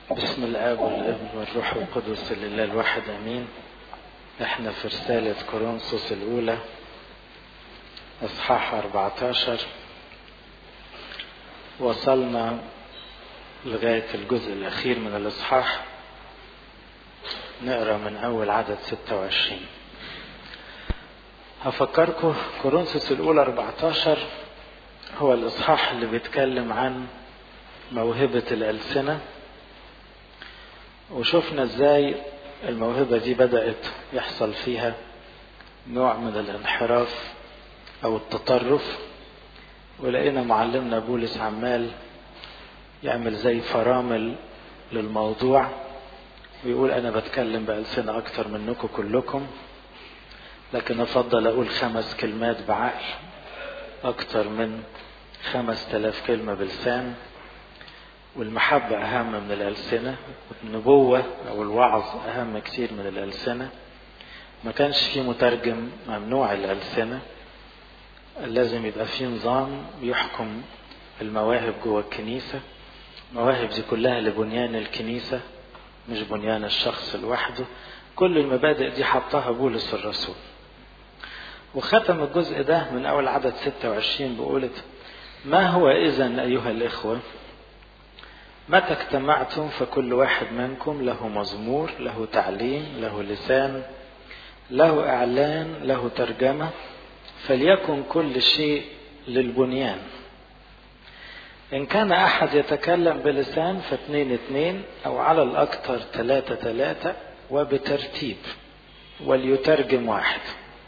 بسم الآب والابن والروح القدس لله الواحد أمين احنا في رسالة كورنثوس الأولى إصحاح 14 وصلنا لغاية الجزء الأخير من الإصحاح نقرأ من أول عدد 26 هفكركم كورنثوس الأولى 14 هو الإصحاح اللي بيتكلم عن موهبة الألسنة وشفنا ازاي الموهبة دي بدأت يحصل فيها نوع من الانحراف أو التطرف ولقينا معلمنا بولس عمال يعمل زي فرامل للموضوع ويقول أنا بتكلم بألسنة أكتر منكم كلكم لكن أفضل أقول خمس كلمات بعقل أكتر من خمس تلاف كلمة بلسان والمحبة أهم من الألسنة والنبوة أو الوعظ أهم كتير من الألسنة ما كانش في مترجم ممنوع الألسنة لازم يبقى في نظام بيحكم المواهب جوه الكنيسة المواهب دي كلها لبنيان الكنيسة مش بنيان الشخص لوحده كل المبادئ دي حطها بولس الرسول وختم الجزء ده من أول عدد 26 بقولة ما هو إذا أيها الإخوة متى اجتمعتم فكل واحد منكم له مزمور له تعليم له لسان له اعلان له ترجمه فليكن كل شيء للبنيان ان كان احد يتكلم بلسان فاثنين اثنين او على الاكثر ثلاثه ثلاثه وبترتيب وليترجم واحد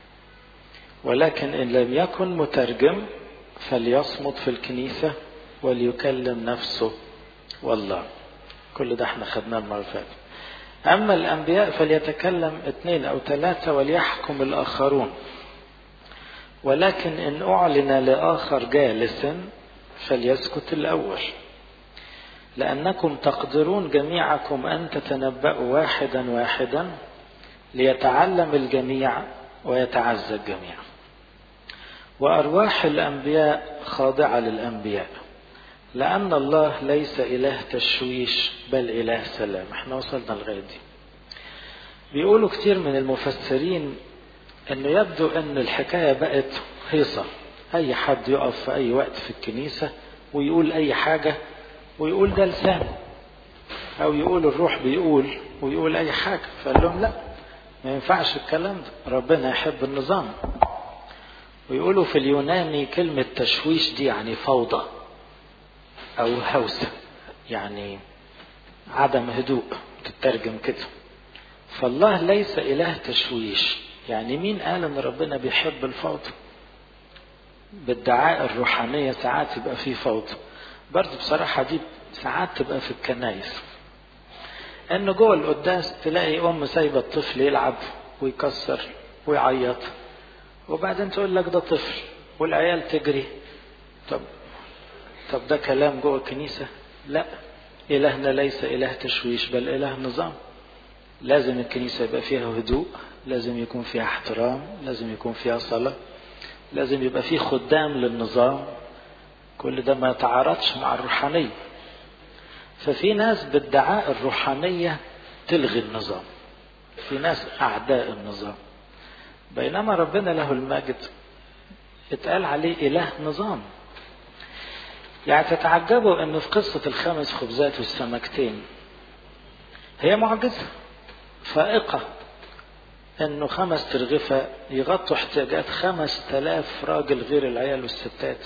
ولكن ان لم يكن مترجم فليصمت في الكنيسه وليكلم نفسه والله كل ده احنا خدناه المرة اللي فاتت أما الأنبياء فليتكلم اثنين أو ثلاثة وليحكم الآخرون ولكن إن أعلن لآخر جالسا فليسكت الأول لأنكم تقدرون جميعكم أن تتنبأوا واحدا واحدا ليتعلم الجميع ويتعزى الجميع وأرواح الأنبياء خاضعة للأنبياء لأن الله ليس إله تشويش بل إله سلام احنا وصلنا لغاية دي بيقولوا كتير من المفسرين انه يبدو ان الحكاية بقت هيصة اي حد يقف في اي وقت في الكنيسة ويقول اي حاجة ويقول ده لسان او يقول الروح بيقول ويقول اي حاجة فقال لهم لا ما ينفعش الكلام ده ربنا يحب النظام ويقولوا في اليوناني كلمة تشويش دي يعني فوضى أو هوسة يعني عدم هدوء تترجم كده فالله ليس إله تشويش يعني مين قال إن ربنا بيحب الفوضى بالدعاء الروحانية ساعات يبقى فيه فوضى برضه بصراحة دي ساعات تبقى في الكنايس إنه جوه القداس تلاقي أم سايبة الطفل يلعب ويكسر ويعيط وبعدين تقول لك ده طفل والعيال تجري طب طب ده كلام جوه الكنيسة لا إلهنا ليس إله تشويش بل إله نظام لازم الكنيسة يبقى فيها هدوء لازم يكون فيها احترام لازم يكون فيها صلاة لازم يبقى فيه خدام للنظام كل ده ما يتعارضش مع الروحانية ففي ناس بادعاء الروحانية تلغي النظام في ناس أعداء النظام بينما ربنا له المجد اتقال عليه إله نظام يعني تتعجبوا انه في قصة الخمس خبزات والسمكتين هي معجزة فائقة انه خمس ترغفة يغطوا احتياجات خمس تلاف راجل غير العيال والستات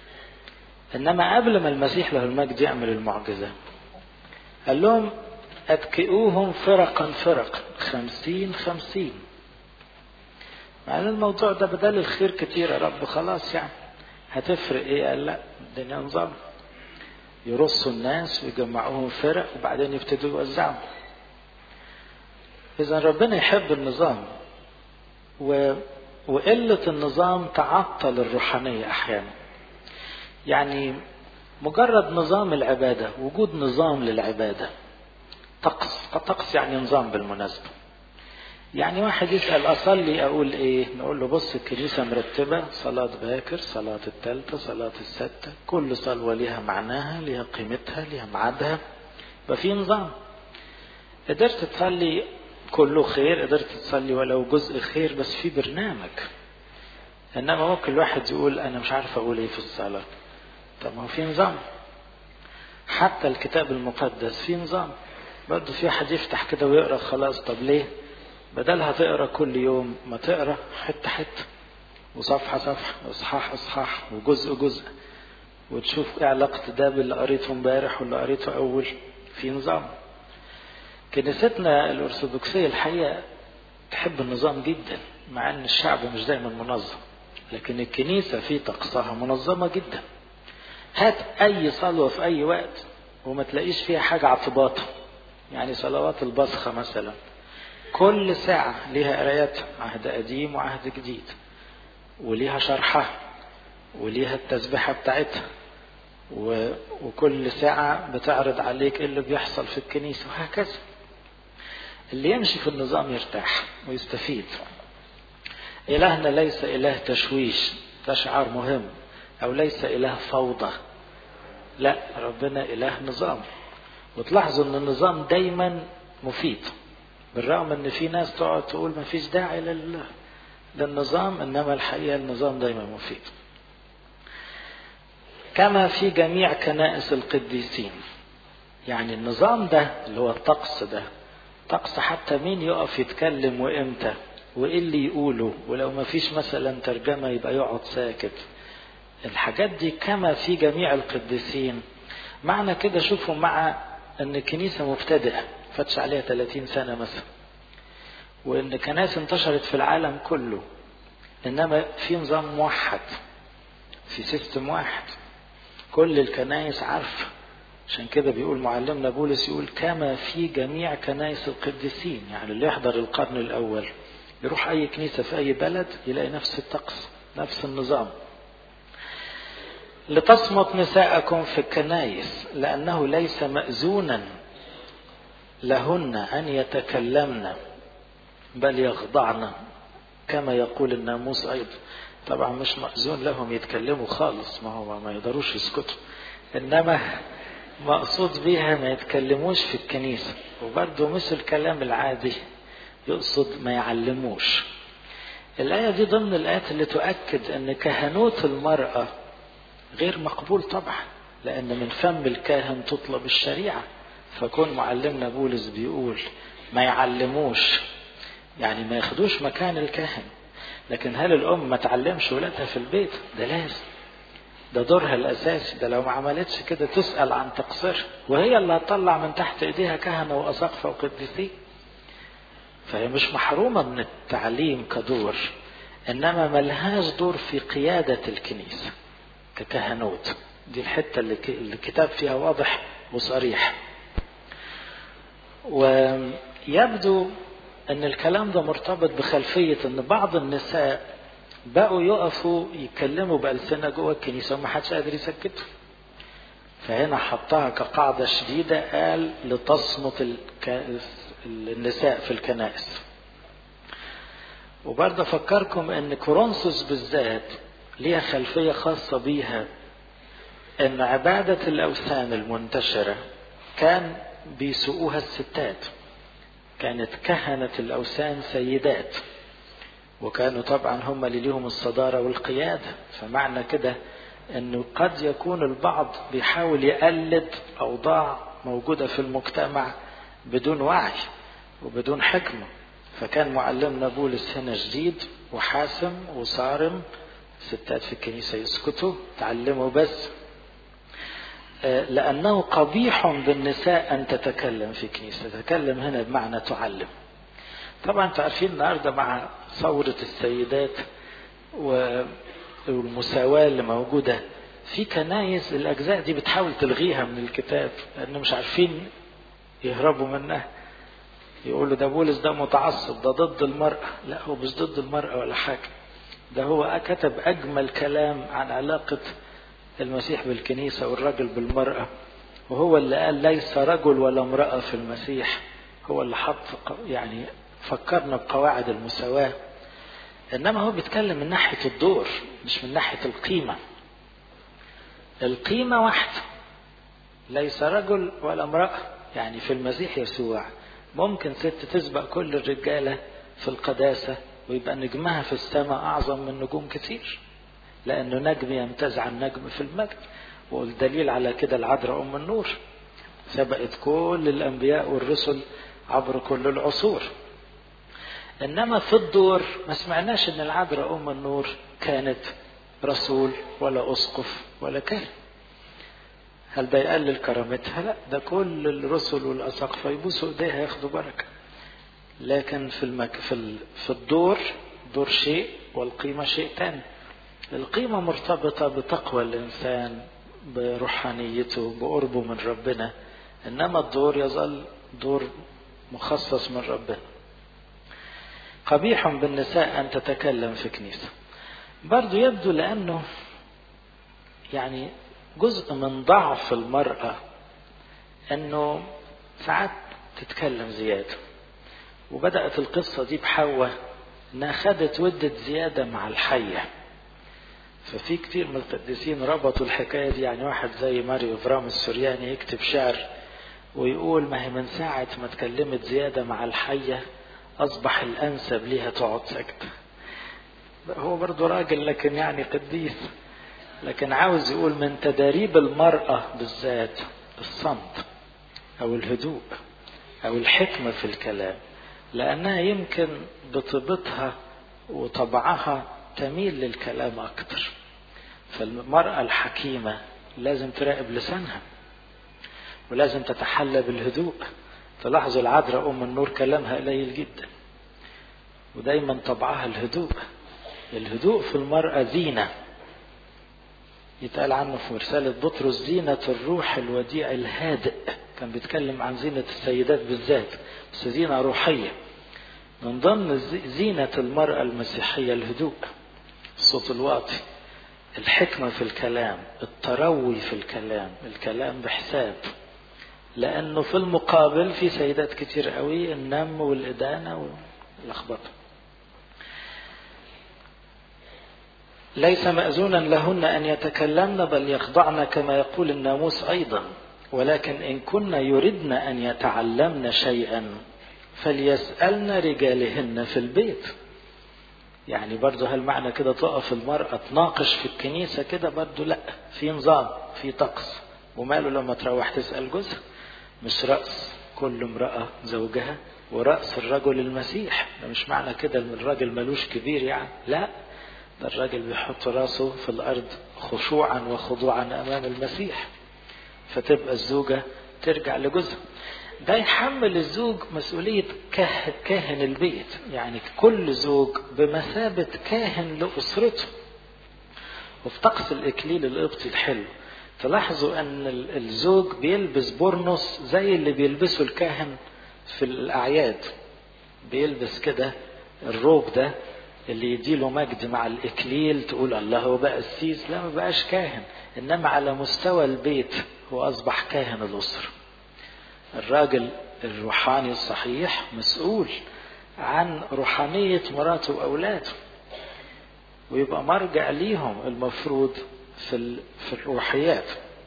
انما قبل ما المسيح له المجد يعمل المعجزة قال لهم اتكئوهم فرقا فرقا خمسين خمسين مع ان الموضوع ده بدل الخير كتير يا رب خلاص يعني هتفرق ايه قال لا الدنيا نظام يرصوا الناس ويجمعوهم فرق وبعدين يبتدوا يوزعوا اذا ربنا يحب النظام و... وقلة النظام تعطل الروحانية احيانا يعني مجرد نظام العبادة وجود نظام للعبادة طقس طقس يعني نظام بالمناسبة يعني واحد يسأل أصلي أقول إيه؟ نقول له بص الكنيسة مرتبة صلاة باكر صلاة التالتة صلاة الستة كل صلوة ليها معناها ليها قيمتها ليها ميعادها يبقى في نظام قدرت تصلي كله خير قدرت تصلي ولو جزء خير بس في برنامج انما ممكن الواحد يقول انا مش عارف اقول ايه في الصلاه طب ما هو في نظام حتى الكتاب المقدس في نظام برضه في واحد يفتح كده ويقرا خلاص طب ليه بدلها تقرا كل يوم ما تقرا حته حته وصفحه صفحه واصحاح اصحاح وجزء جزء وتشوف ايه علاقه ده باللي قريته امبارح واللي قريته اول في نظام كنيستنا الارثوذكسيه الحقيقه تحب النظام جدا مع ان الشعب مش دايما منظم لكن الكنيسه في طقسها منظمه جدا هات اي صلوه في اي وقت وما تلاقيش فيها حاجه عطباطه يعني صلوات البصخه مثلا كل ساعه ليها قرايات عهد قديم وعهد جديد وليها شرحها وليها التسبيحه بتاعتها و... وكل ساعة بتعرض عليك ايه اللي بيحصل في الكنيسة وهكذا اللي يمشي في النظام يرتاح ويستفيد إلهنا ليس إله تشويش ده شعار مهم أو ليس إله فوضى لا ربنا إله نظام وتلاحظوا أن النظام دايما مفيد بالرغم أن في ناس تقعد تقول ما فيش داعي لل... للنظام إنما الحقيقة النظام دايما مفيد كما في جميع كنائس القديسين يعني النظام ده اللي هو الطقس ده طقس حتى مين يقف يتكلم وامتى وايه اللي يقوله ولو ما فيش مثلا ترجمة يبقى يقعد ساكت الحاجات دي كما في جميع القديسين معنى كده شوفوا مع ان الكنيسة مبتدئة فتش عليها 30 سنة مثلا وان كنائس انتشرت في العالم كله انما في نظام موحد في سيستم واحد كل الكنائس عارفة عشان كده بيقول معلمنا بولس يقول كما في جميع كنائس القديسين يعني اللي يحضر القرن الأول يروح أي كنيسة في أي بلد يلاقي نفس الطقس نفس النظام لتصمت نساءكم في الكنائس لأنه ليس مأذونا لهن أن يتكلمن بل يخضعن كما يقول الناموس أيضا طبعا مش مأذون لهم يتكلموا خالص ما هو ما يقدروش يسكتوا إنما مقصود بيها ما يتكلموش في الكنيسة وبرضه مش الكلام العادي يقصد ما يعلموش الآية دي ضمن الآيات اللي تؤكد أن كهنوت المرأة غير مقبول طبعا لأن من فم الكاهن تطلب الشريعة فكون معلمنا بولس بيقول ما يعلموش يعني ما ياخدوش مكان الكاهن لكن هل الأم ما تعلمش ولادها في البيت ده لازم ده دورها الأساسي ده لو ما عملتش كده تسأل عن تقصير وهي اللي هتطلع من تحت إيديها كهنة وأساقفة وقديسين فهي مش محرومة من التعليم كدور إنما ملهاش دور في قيادة الكنيسة ككهنوت دي الحتة اللي الكتاب فيها واضح وصريح ويبدو أن الكلام ده مرتبط بخلفية أن بعض النساء بقوا يقفوا يتكلموا بألسنة جوه الكنيسة وما حدش قادر يسكتهم فهنا حطها كقاعدة شديدة قال لتصمت الك... النساء في الكنائس وبرضه أفكركم أن كورنثوس بالذات ليها خلفية خاصة بيها أن عبادة الأوثان المنتشرة كان بيسوقوها الستات كانت كهنة الأوثان سيدات وكانوا طبعا هم اللي ليهم الصدارة والقيادة فمعنى كده أنه قد يكون البعض بيحاول يقلد أوضاع موجودة في المجتمع بدون وعي وبدون حكمة فكان معلمنا بولس هنا جديد وحاسم وصارم ستات في الكنيسة يسكتوا تعلموا بس لأنه قبيح بالنساء أن تتكلم في كنيسة تتكلم هنا بمعنى تعلم طبعا انتوا عارفين النهارده مع ثورة السيدات والمساواة اللي موجودة في كنايس الأجزاء دي بتحاول تلغيها من الكتاب لأنه مش عارفين يهربوا منها يقولوا ده بولس ده متعصب ده ضد المرأة لا هو مش ضد المرأة ولا حاجة ده هو كتب أجمل كلام عن علاقة المسيح بالكنيسة والرجل بالمرأة وهو اللي قال ليس رجل ولا امرأة في المسيح هو اللي حط يعني فكرنا بقواعد المساواة إنما هو بيتكلم من ناحية الدور مش من ناحية القيمة القيمة واحدة ليس رجل ولا امرأة يعني في المسيح يسوع ممكن ست تسبق كل الرجالة في القداسة ويبقى نجمها في السماء أعظم من نجوم كتير لأنه نجم يمتاز عن نجم في المجد والدليل على كده العذراء أم النور سبقت كل الأنبياء والرسل عبر كل العصور إنما في الدور ما سمعناش إن العذراء أم النور كانت رسول ولا أسقف ولا كاهن هل ده يقلل كرامتها؟ لا ده كل الرسل والأساقفة يبوسوا إيديها ياخدوا بركة لكن في المك... في ال... في الدور دور شيء والقيمة شيء تاني القيمة مرتبطة بتقوى الإنسان بروحانيته بقربه من ربنا إنما الدور يظل دور مخصص من ربنا قبيح بالنساء أن تتكلم في كنيسة برضو يبدو لأنه يعني جزء من ضعف المرأة أنه ساعات تتكلم زيادة وبدأت القصة دي بحواء انها خدت ودة زيادة مع الحية ففي كتير من القديسين ربطوا الحكاية دي يعني واحد زي ماريو فرام السورياني يكتب شعر ويقول ما هي من ساعة ما اتكلمت زيادة مع الحية أصبح الأنسب ليها تقعد ساكتة هو برضه راجل لكن يعني قديس لكن عاوز يقول من تداريب المرأة بالذات الصمت أو الهدوء أو الحكمة في الكلام لأنها يمكن بطبطها وطبعها تميل للكلام أكتر فالمرأة الحكيمة لازم تراقب لسانها ولازم تتحلى بالهدوء تلاحظوا العذراء أم النور كلامها قليل جدا ودايما طبعها الهدوء الهدوء في المرأة زينة يتقال عنه في رسالة بطرس زينة الروح الوديع الهادئ كان بيتكلم عن زينة السيدات بالذات بس زينة روحية من ضمن زينة المرأة المسيحية الهدوء الصوت الواطي الحكمة في الكلام التروي في الكلام الكلام بحساب لأنه في المقابل في سيدات كتير قوي النم والإدانة واللخبطة ليس مأذونا لهن أن يتكلمن بل يخضعن كما يقول الناموس أيضا ولكن إن كن يردن أن يتعلمن شيئا فليسألن رجالهن في البيت يعني برضه هل معنى كده تقف المرأة تناقش في الكنيسة كده برضه لا في نظام في طقس وماله لما تروح تسأل جوزها مش رأس كل امرأة زوجها ورأس الرجل المسيح ده مش معنى كده ان الراجل ملوش كبير يعني لا ده الراجل بيحط راسه في الأرض خشوعا وخضوعا أمام المسيح فتبقى الزوجة ترجع لجوزها ده يحمل الزوج مسؤولية كاهن البيت يعني كل زوج بمثابة كاهن لأسرته وفي طقس الإكليل القبطي الحلو تلاحظوا أن الزوج بيلبس بورنوس زي اللي بيلبسه الكاهن في الأعياد بيلبس كده الروب ده اللي يديله مجد مع الإكليل تقول الله هو بقى السيس لا ما بقاش كاهن إنما على مستوى البيت هو أصبح كاهن الأسرة الراجل الروحاني الصحيح مسؤول عن روحانية مراته وأولاده ويبقى مرجع ليهم المفروض في في الروحيات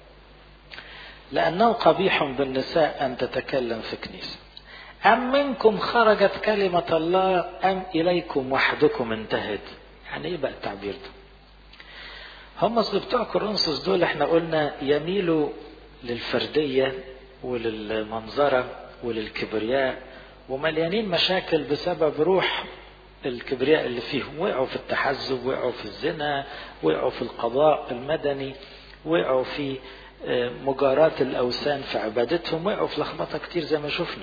لأنه قبيح بالنساء أن تتكلم في كنيسة أم منكم خرجت كلمة الله أم إليكم وحدكم انتهت يعني إيه بقى التعبير ده هم أصل بتوع كورنثوس دول احنا قلنا يميلوا للفردية وللمنظرة وللكبرياء ومليانين مشاكل بسبب روح الكبرياء اللي فيهم وقعوا في التحزب وقعوا في الزنا وقعوا في القضاء المدني وقعوا في مجاراة الأوثان في عبادتهم وقعوا في لخبطة كتير زي ما شفنا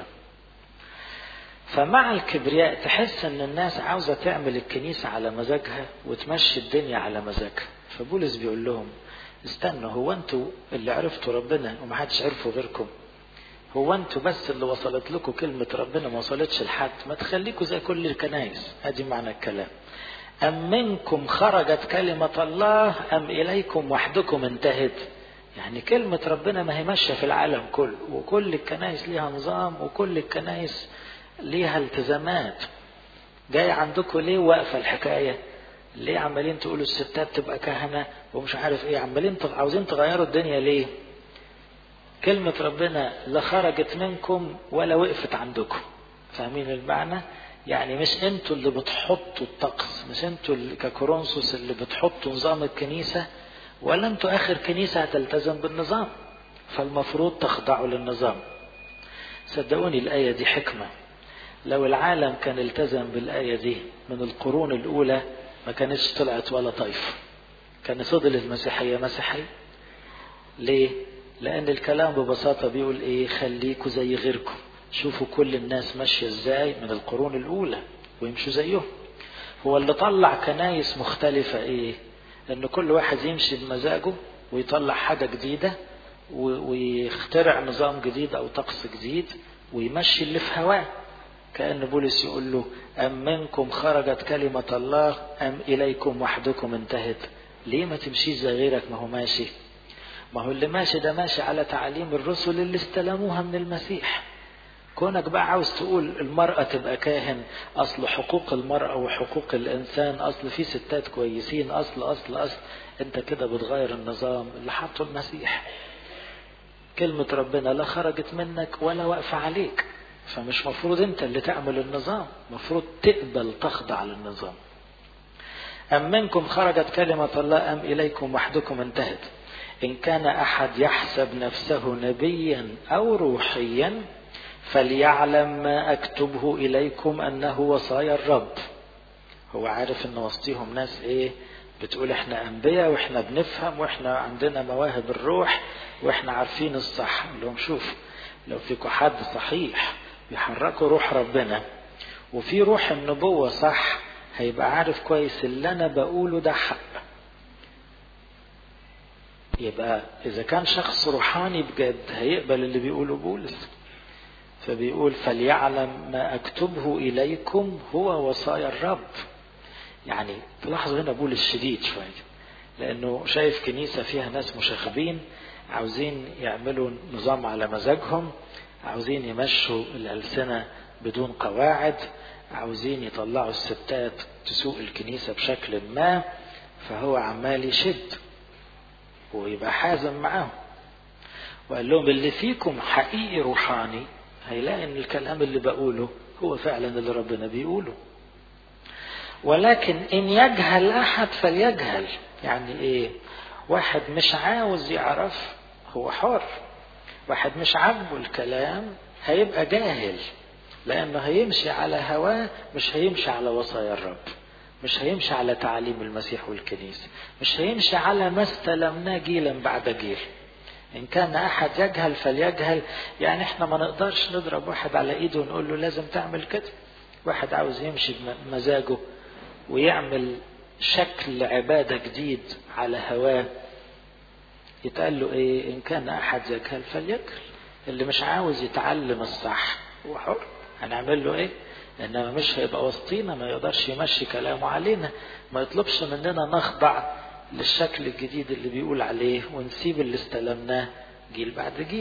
فمع الكبرياء تحس ان الناس عاوزة تعمل الكنيسة على مزاجها وتمشي الدنيا على مزاجها فبولس بيقول لهم استنوا هو انتوا اللي عرفتوا ربنا ومحدش عرفه غيركم هو انتوا بس اللي وصلت لكم كلمة ربنا ما وصلتش لحد ما تخليكوا زي كل الكنايس ادي معنى الكلام أم منكم خرجت كلمة الله أم إليكم وحدكم انتهت يعني كلمة ربنا ما هي ماشية في العالم كله وكل الكنايس ليها نظام وكل الكنايس ليها التزامات جاي عندكم ليه واقفة الحكاية ليه عمالين تقولوا الستات تبقى كهنة ومش عارف ايه عمالين عاوزين تغيروا الدنيا ليه كلمة ربنا لا خرجت منكم ولا وقفت عندكم فاهمين المعنى يعني مش انتوا اللي بتحطوا الطقس مش انتوا اللي ككورنثوس اللي بتحطوا نظام الكنيسة ولا انتوا اخر كنيسة هتلتزم بالنظام فالمفروض تخضعوا للنظام صدقوني الآية دي حكمة لو العالم كان التزم بالآية دي من القرون الأولى ما كانتش طلعت ولا طائفة كان فضل المسيحية مسيحية ليه؟ لأن الكلام ببساطة بيقول إيه خليكوا زي غيركم شوفوا كل الناس ماشية إزاي من القرون الأولى ويمشوا زيهم هو اللي طلع كنايس مختلفة إيه؟ إن كل واحد يمشي بمزاجه ويطلع حاجة جديدة ويخترع نظام جديد أو طقس جديد ويمشي اللي في هواه كأن بولس يقول له أم منكم خرجت كلمة الله أم إليكم وحدكم انتهت ليه ما تمشيش زي غيرك ما هو ماشي ما هو اللي ماشي ده ماشي على تعاليم الرسل اللي استلموها من المسيح كونك بقى عاوز تقول المرأة تبقى كاهن أصل حقوق المرأة وحقوق الإنسان أصل في ستات كويسين أصل أصل أصل أنت كده بتغير النظام اللي حطه المسيح كلمة ربنا لا خرجت منك ولا واقفة عليك فمش مفروض أنت اللي تعمل النظام مفروض تقبل تخضع للنظام أم منكم خرجت كلمة الله أم إليكم وحدكم انتهت إن كان أحد يحسب نفسه نبيا أو روحيا فليعلم ما أكتبه إليكم أنه وصايا الرب هو عارف أن وسطيهم ناس إيه بتقول إحنا أنبياء وإحنا بنفهم وإحنا عندنا مواهب الروح وإحنا عارفين الصح لهم شوف لو فيكم حد صحيح بيحركوا روح ربنا وفي روح النبوة صح هيبقى عارف كويس اللي أنا بقوله ده حق يبقى إذا كان شخص روحاني بجد هيقبل اللي بيقوله بولس فبيقول فليعلم ما أكتبه إليكم هو وصايا الرب يعني تلاحظوا هنا بولس شديد شوية لأنه شايف كنيسة فيها ناس مشاغبين عاوزين يعملوا نظام على مزاجهم عاوزين يمشوا الألسنة بدون قواعد عاوزين يطلعوا الستات تسوق الكنيسة بشكل ما فهو عمال يشد ويبقى حازم معاهم وقال لهم اللي فيكم حقيقي روحاني هيلاقي ان الكلام اللي بقوله هو فعلا اللي ربنا بيقوله ولكن ان يجهل احد فليجهل يعني ايه واحد مش عاوز يعرف هو حر واحد مش عاجبه الكلام هيبقى جاهل لانه هيمشي على هواه مش هيمشي على وصايا الرب مش هيمشي على تعاليم المسيح والكنيسة مش هيمشي على ما استلمناه جيلا بعد جيل إن كان أحد يجهل فليجهل يعني إحنا ما نقدرش نضرب واحد على إيده ونقول له لازم تعمل كده واحد عاوز يمشي بمزاجه ويعمل شكل عبادة جديد على هواه يتقال له إيه إن كان أحد يجهل فليجهل اللي مش عاوز يتعلم الصح هو حر هنعمل له إيه انما مش هيبقى وسطينا ما يقدرش يمشي كلامه علينا ما يطلبش مننا نخضع للشكل الجديد اللي بيقول عليه ونسيب اللي استلمناه جيل بعد جيل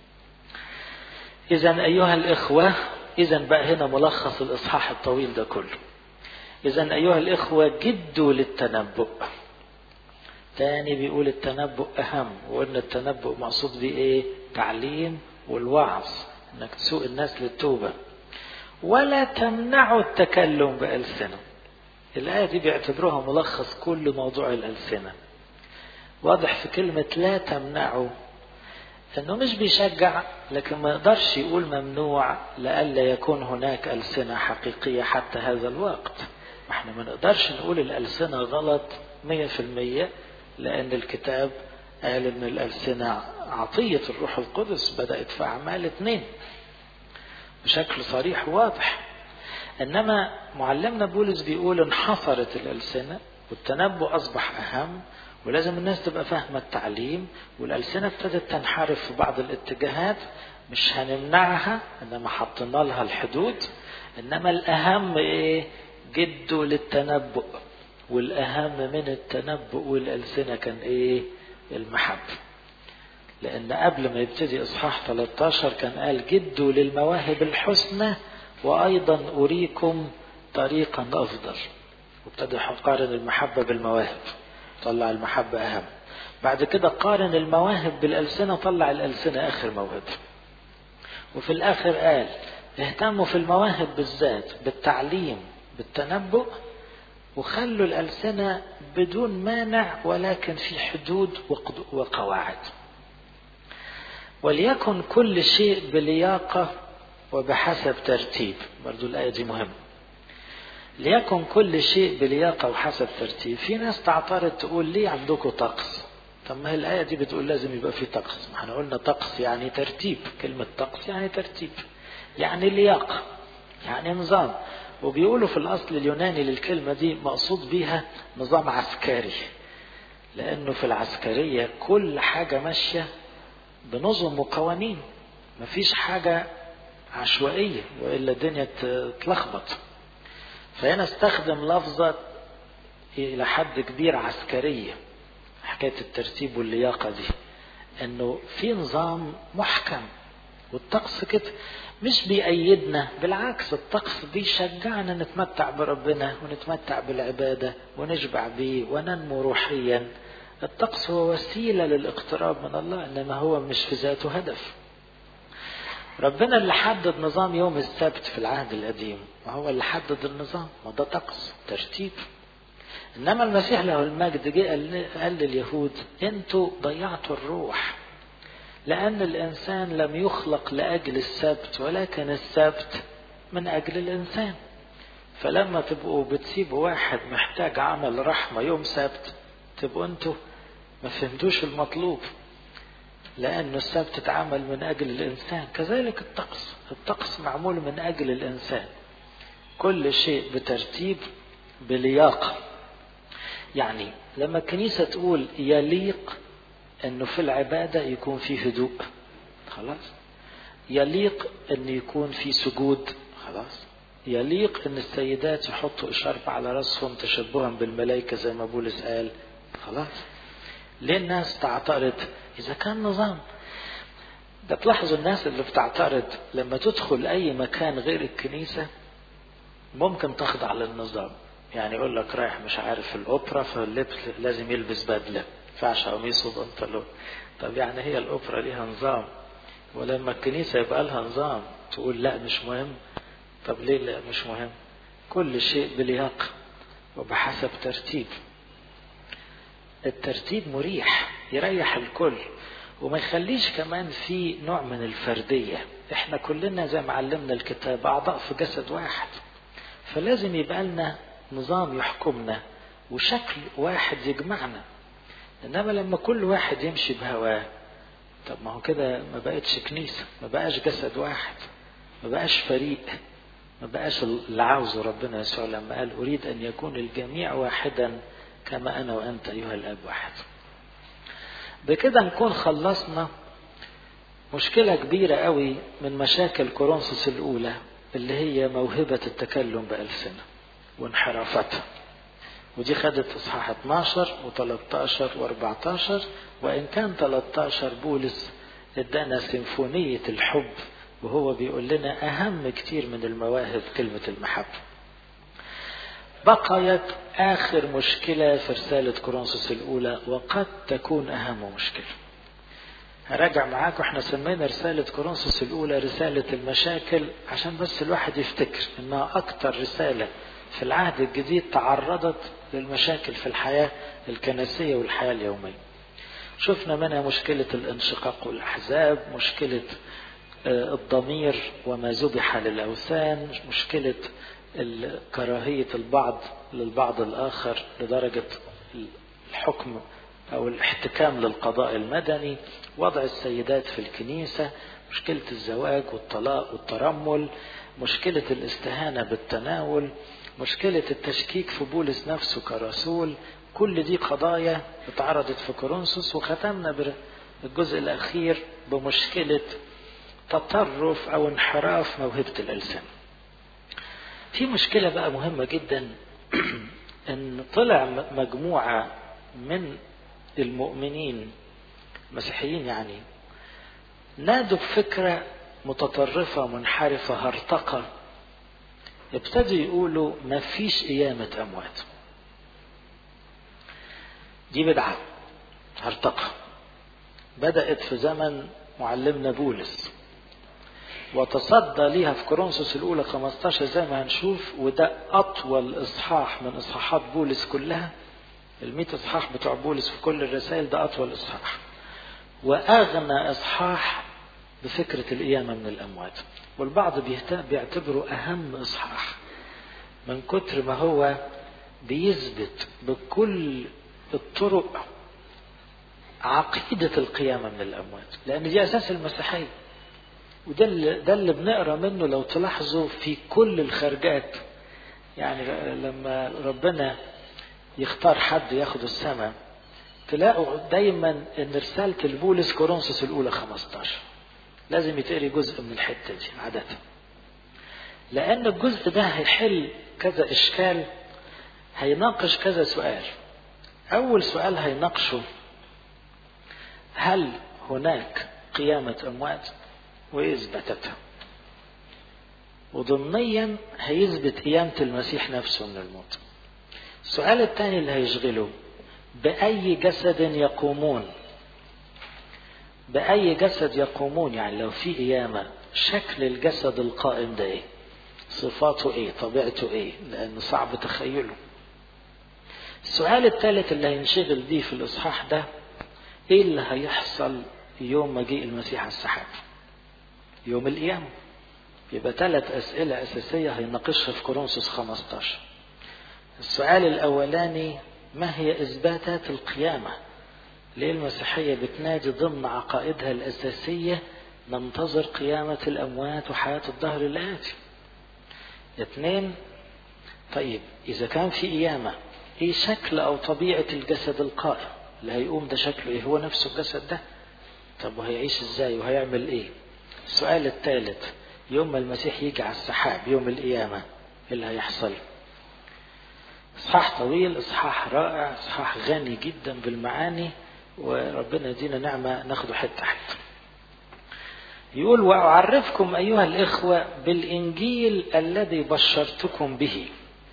اذا ايها الاخوه اذا بقى هنا ملخص الاصحاح الطويل ده كله اذا ايها الاخوه جدوا للتنبؤ تاني بيقول التنبؤ اهم وقلنا التنبؤ مقصود بيه ايه تعليم والوعظ انك تسوق الناس للتوبه ولا تمنعوا التكلم بألسنة الآية دي بيعتبروها ملخص كل موضوع الألسنة واضح في كلمة لا تمنعوا انه مش بيشجع لكن ما يقدرش يقول ممنوع لئلا يكون هناك ألسنة حقيقية حتى هذا الوقت احنا ما نقدرش نقول الألسنة غلط مية في المية لأن الكتاب قال ان الألسنة عطية الروح القدس بدأت في أعمال اتنين بشكل صريح وواضح انما معلمنا بولس بيقول انحصرت الالسنه والتنبؤ اصبح اهم ولازم الناس تبقى فاهمه التعليم والالسنه ابتدت تنحرف في بعض الاتجاهات مش هنمنعها انما حطينا لها الحدود انما الاهم ايه جده للتنبؤ والاهم من التنبؤ والالسنه كان ايه المحبه لأن قبل ما يبتدي إصحاح 13 كان قال جدوا للمواهب الحسنى وأيضا أريكم طريقا أفضل وابتدى يقارن المحبة بالمواهب طلع المحبة أهم بعد كده قارن المواهب بالألسنة طلع الألسنة آخر موهبة وفي الآخر قال اهتموا في المواهب بالذات بالتعليم بالتنبؤ وخلوا الألسنة بدون مانع ولكن في حدود وقواعد وليكن كل شيء بلياقة وبحسب ترتيب برضو الآية دي مهمة ليكن كل شيء بلياقة وحسب ترتيب في ناس تعترض تقول ليه عندكم طقس طب ما هي الآية دي بتقول لازم يبقى في طقس ما احنا قلنا طقس يعني ترتيب كلمة طقس يعني ترتيب يعني لياقة يعني نظام وبيقولوا في الأصل اليوناني للكلمة دي مقصود بيها نظام عسكري لأنه في العسكرية كل حاجة ماشية بنظم وقوانين مفيش حاجة عشوائية وإلا الدنيا تتلخبط فهنا استخدم لفظة إلى حد كبير عسكرية حكاية الترتيب واللياقة دي إنه في نظام محكم والطقس كده مش بيأيدنا بالعكس الطقس بيشجعنا نتمتع بربنا ونتمتع بالعبادة ونشبع بيه وننمو روحيا الطقس هو وسيلة للاقتراب من الله إنما هو مش في ذاته هدف ربنا اللي حدد نظام يوم السبت في العهد القديم وهو اللي حدد النظام ما ده طقس ترتيب انما المسيح له المجد جه قال لليهود انتوا ضيعتوا الروح لان الانسان لم يخلق لاجل السبت ولكن السبت من اجل الانسان فلما تبقوا بتسيبوا واحد محتاج عمل رحمه يوم سبت تبقوا انتوا ما فهمتوش المطلوب لأن السبت اتعمل من أجل الإنسان كذلك الطقس الطقس معمول من أجل الإنسان كل شيء بترتيب بلياقة يعني لما الكنيسة تقول يليق أنه في العبادة يكون في هدوء خلاص يليق أن يكون في سجود خلاص يليق أن السيدات يحطوا إشارة على رأسهم تشبها بالملائكة زي ما بولس قال خلاص ليه الناس تعترض إذا كان نظام ده تلاحظوا الناس اللي بتعترض لما تدخل أي مكان غير الكنيسة ممكن تخضع للنظام يعني يقول لك رايح مش عارف الأوبرا فاللبس لازم يلبس بدلة ينفعش قميص وبنطلون طب يعني هي الأوبرا ليها نظام ولما الكنيسة يبقى لها نظام تقول لا مش مهم طب ليه لا مش مهم كل شيء بلياقة وبحسب ترتيب الترتيب مريح يريح الكل وما يخليش كمان في نوع من الفردية احنا كلنا زي ما علمنا الكتاب أعضاء في جسد واحد فلازم يبقى لنا نظام يحكمنا وشكل واحد يجمعنا إنما لما كل واحد يمشي بهواه طب ما هو كده ما بقتش كنيسة ما بقاش جسد واحد ما بقاش فريق ما بقاش اللي عاوزه ربنا يسوع لما قال أريد أن يكون الجميع واحدا كما أنا وأنت أيها الأب واحد بكده نكون خلصنا مشكلة كبيرة قوي من مشاكل كورنثوس الأولى اللي هي موهبة التكلم بألسنة وانحرافتها ودي خدت إصحاح 12 و13 و14 وإن كان 13 بولس ادانا سيمفونية الحب وهو بيقول لنا أهم كتير من المواهب كلمة المحبة بقيت آخر مشكلة في رسالة كورنثوس الأولى وقد تكون أهم مشكلة هراجع معاكم احنا سمينا رسالة كورنثوس الأولى رسالة المشاكل عشان بس الواحد يفتكر إنها أكتر رسالة في العهد الجديد تعرضت للمشاكل في الحياة الكنسية والحياة اليومية شفنا منها مشكلة الانشقاق والأحزاب مشكلة الضمير وما ذبح للأوثان مشكلة كراهية البعض للبعض الآخر لدرجة الحكم أو الاحتكام للقضاء المدني وضع السيدات في الكنيسة مشكلة الزواج والطلاق والترمل مشكلة الاستهانة بالتناول مشكلة التشكيك في بولس نفسه كرسول كل دي قضايا اتعرضت في كورنثوس وختمنا بالجزء الأخير بمشكلة تطرف أو انحراف موهبة الألسان في مشكلة بقى مهمة جدا ان طلع مجموعة من المؤمنين مسيحيين يعني نادوا بفكرة متطرفة منحرفة هرطقة ابتدوا يقولوا ما فيش قيامة أموات دي بدعة هرطقة بدأت في زمن معلمنا بولس وتصدى ليها في كورنثوس الأولى 15 زي ما هنشوف وده أطول إصحاح من إصحاحات بولس كلها المئة إصحاح بتوع بولس في كل الرسائل ده أطول إصحاح وأغنى إصحاح بفكرة القيامة من الأموات والبعض بيعتبره أهم إصحاح من كتر ما هو بيثبت بكل الطرق عقيدة القيامة من الأموات لأن دي أساس المسيحية وده اللي, ده اللي بنقرا منه لو تلاحظوا في كل الخرجات يعني لما ربنا يختار حد ياخد السماء تلاقوا دايما ان رسالة البولس كورنثوس الاولى 15 لازم يتقري جزء من الحتة دي عادة لان الجزء ده هيحل كذا اشكال هيناقش كذا سؤال اول سؤال هيناقشه هل هناك قيامة اموات وايه اثبتتها وضمنيا هيثبت قيامة المسيح نفسه من الموت السؤال الثاني اللي هيشغله بأي جسد يقومون بأي جسد يقومون يعني لو في قيامة شكل الجسد القائم ده ايه صفاته ايه طبيعته ايه لانه صعب تخيله السؤال الثالث اللي هينشغل بيه في الاصحاح ده ايه اللي هيحصل يوم مجيء المسيح على السحاب يوم القيامة يبقى ثلاث أسئلة أساسية هيناقشها في كورنثوس 15 السؤال الأولاني ما هي إثباتات القيامة ليه المسيحية بتنادي ضمن عقائدها الأساسية ننتظر قيامة الأموات وحياة الظهر الآتي اثنين طيب إذا كان في قيامة إيه شكل أو طبيعة الجسد القائم اللي هيقوم ده شكله إيه هو نفسه الجسد ده طب وهيعيش إزاي وهيعمل إيه السؤال الثالث يوم ما المسيح يجي على السحاب يوم القيامة إيه اللي هيحصل إصحاح طويل إصحاح رائع إصحاح غني جدا بالمعاني وربنا يدينا نعمة ناخده حتة حتة يقول وأعرفكم أيها الإخوة بالإنجيل الذي بشرتكم به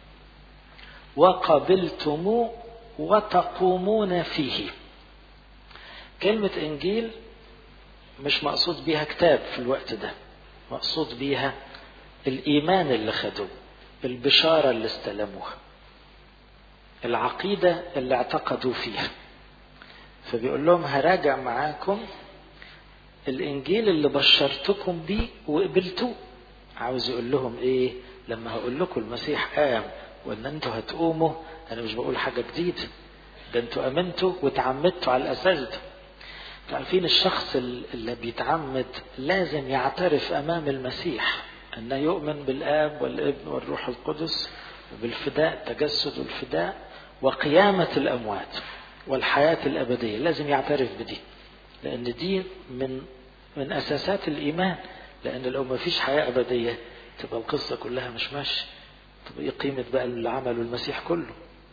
وقبلتموه وتقومون فيه كلمة إنجيل مش مقصود بيها كتاب في الوقت ده مقصود بيها الإيمان اللي خدوه البشارة اللي استلموها العقيدة اللي اعتقدوا فيها فبيقول لهم هراجع معاكم الإنجيل اللي بشرتكم بيه وقبلتوه عاوز يقول لهم إيه لما هقول لكم المسيح قام وإن أنتوا هتقوموا أنا مش بقول حاجة جديدة ده أنتوا أمنتوا وتعمدتوا على الأساس ده عارفين الشخص اللي بيتعمد لازم يعترف أمام المسيح أنه يؤمن بالآب والابن والروح القدس وبالفداء تجسد الفداء وقيامة الأموات والحياة الأبدية لازم يعترف بدي لأن دي من من أساسات الإيمان لأن لو ما فيش حياة أبدية تبقى القصة كلها مش ماشية طب إيه قيمة بقى اللي عمله المسيح كله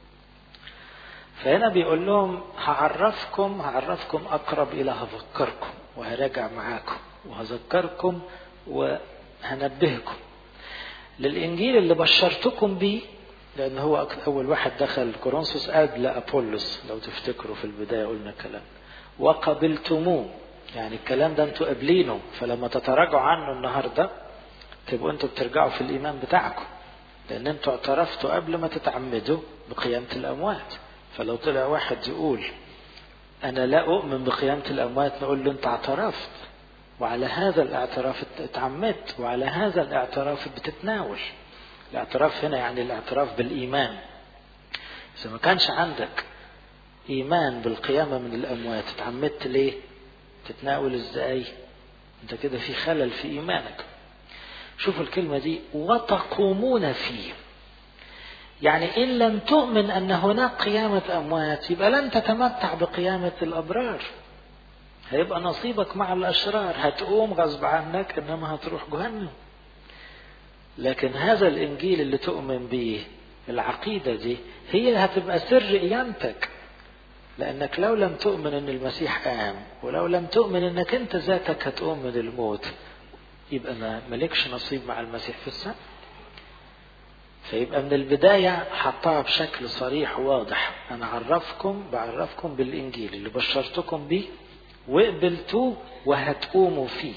فهنا بيقول لهم هعرفكم هعرفكم أقرب إلى هفكركم وهراجع معاكم وهذكركم وهنبهكم للإنجيل اللي بشرتكم بيه لأن هو أول واحد دخل كورنثوس قبل أبولس لو تفتكروا في البداية قلنا الكلام وقبلتموه يعني الكلام ده انتوا قابلينه فلما تتراجعوا عنه النهارده تبقوا انتوا بترجعوا في الإيمان بتاعكم لأن انتوا اعترفتوا قبل ما تتعمدوا بقيامة الأموات فلو طلع واحد يقول أنا لا أؤمن بقيامة الأموات نقول له أنت اعترفت وعلى هذا الاعتراف اتعمدت وعلى هذا الاعتراف بتتناول الاعتراف هنا يعني الاعتراف بالإيمان إذا ما كانش عندك إيمان بالقيامة من الأموات اتعمدت ليه تتناول إزاي أنت كده في خلل في إيمانك شوفوا الكلمة دي وتقومون فيه يعني إن لم تؤمن أن هناك قيامة أموات يبقى لن تتمتع بقيامة الأبرار هيبقى نصيبك مع الأشرار هتقوم غصب عنك إنما هتروح جهنم لكن هذا الإنجيل اللي تؤمن به العقيدة دي هي هتبقى سر قيامتك لأنك لو لم تؤمن أن المسيح قام ولو لم تؤمن أنك أنت ذاتك هتقوم من الموت يبقى ما ملكش نصيب مع المسيح في السماء فيبقى من البداية حطها بشكل صريح وواضح أنا عرفكم بعرفكم بالإنجيل اللي بشرتكم بيه وقبلتوه وهتقوموا فيه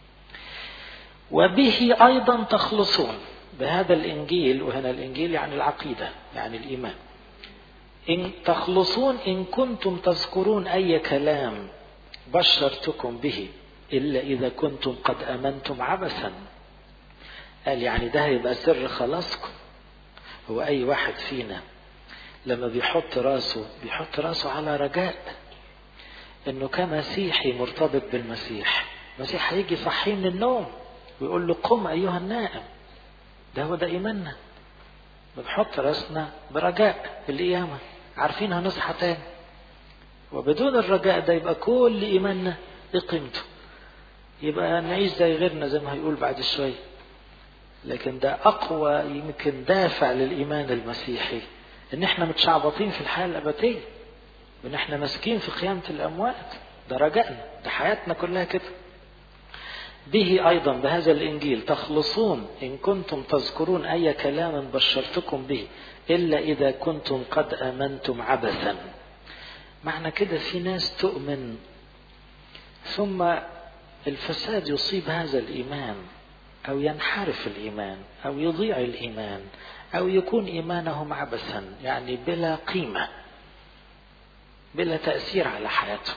وبه أيضا تخلصون بهذا الإنجيل وهنا الإنجيل يعني العقيدة يعني الإيمان إن تخلصون إن كنتم تذكرون أي كلام بشرتكم به إلا إذا كنتم قد أمنتم عبثا قال يعني ده هيبقى سر خلاصكم هو أي واحد فينا لما بيحط راسه بيحط راسه على رجاء انه كمسيحي مرتبط بالمسيح المسيح هيجي يصحيه من النوم ويقول له قم ايها النائم ده هو ده ايماننا بنحط راسنا برجاء في القيامه عارفين هنصحى تاني وبدون الرجاء ده يبقى كل ايماننا بقيمته يبقى نعيش زي غيرنا زي ما هيقول بعد شويه لكن ده اقوى يمكن دافع للايمان المسيحي ان احنا متشعبطين في الحياه الابديه وان احنا ماسكين في قيامه الاموات ده رجائنا ده حياتنا كلها كده به ايضا بهذا الانجيل تخلصون ان كنتم تذكرون اي كلام بشرتكم به الا اذا كنتم قد امنتم عبثا معنى كده في ناس تؤمن ثم الفساد يصيب هذا الايمان او ينحرف الايمان او يضيع الايمان او يكون ايمانهم عبثا يعني بلا قيمه بلا تاثير على حياته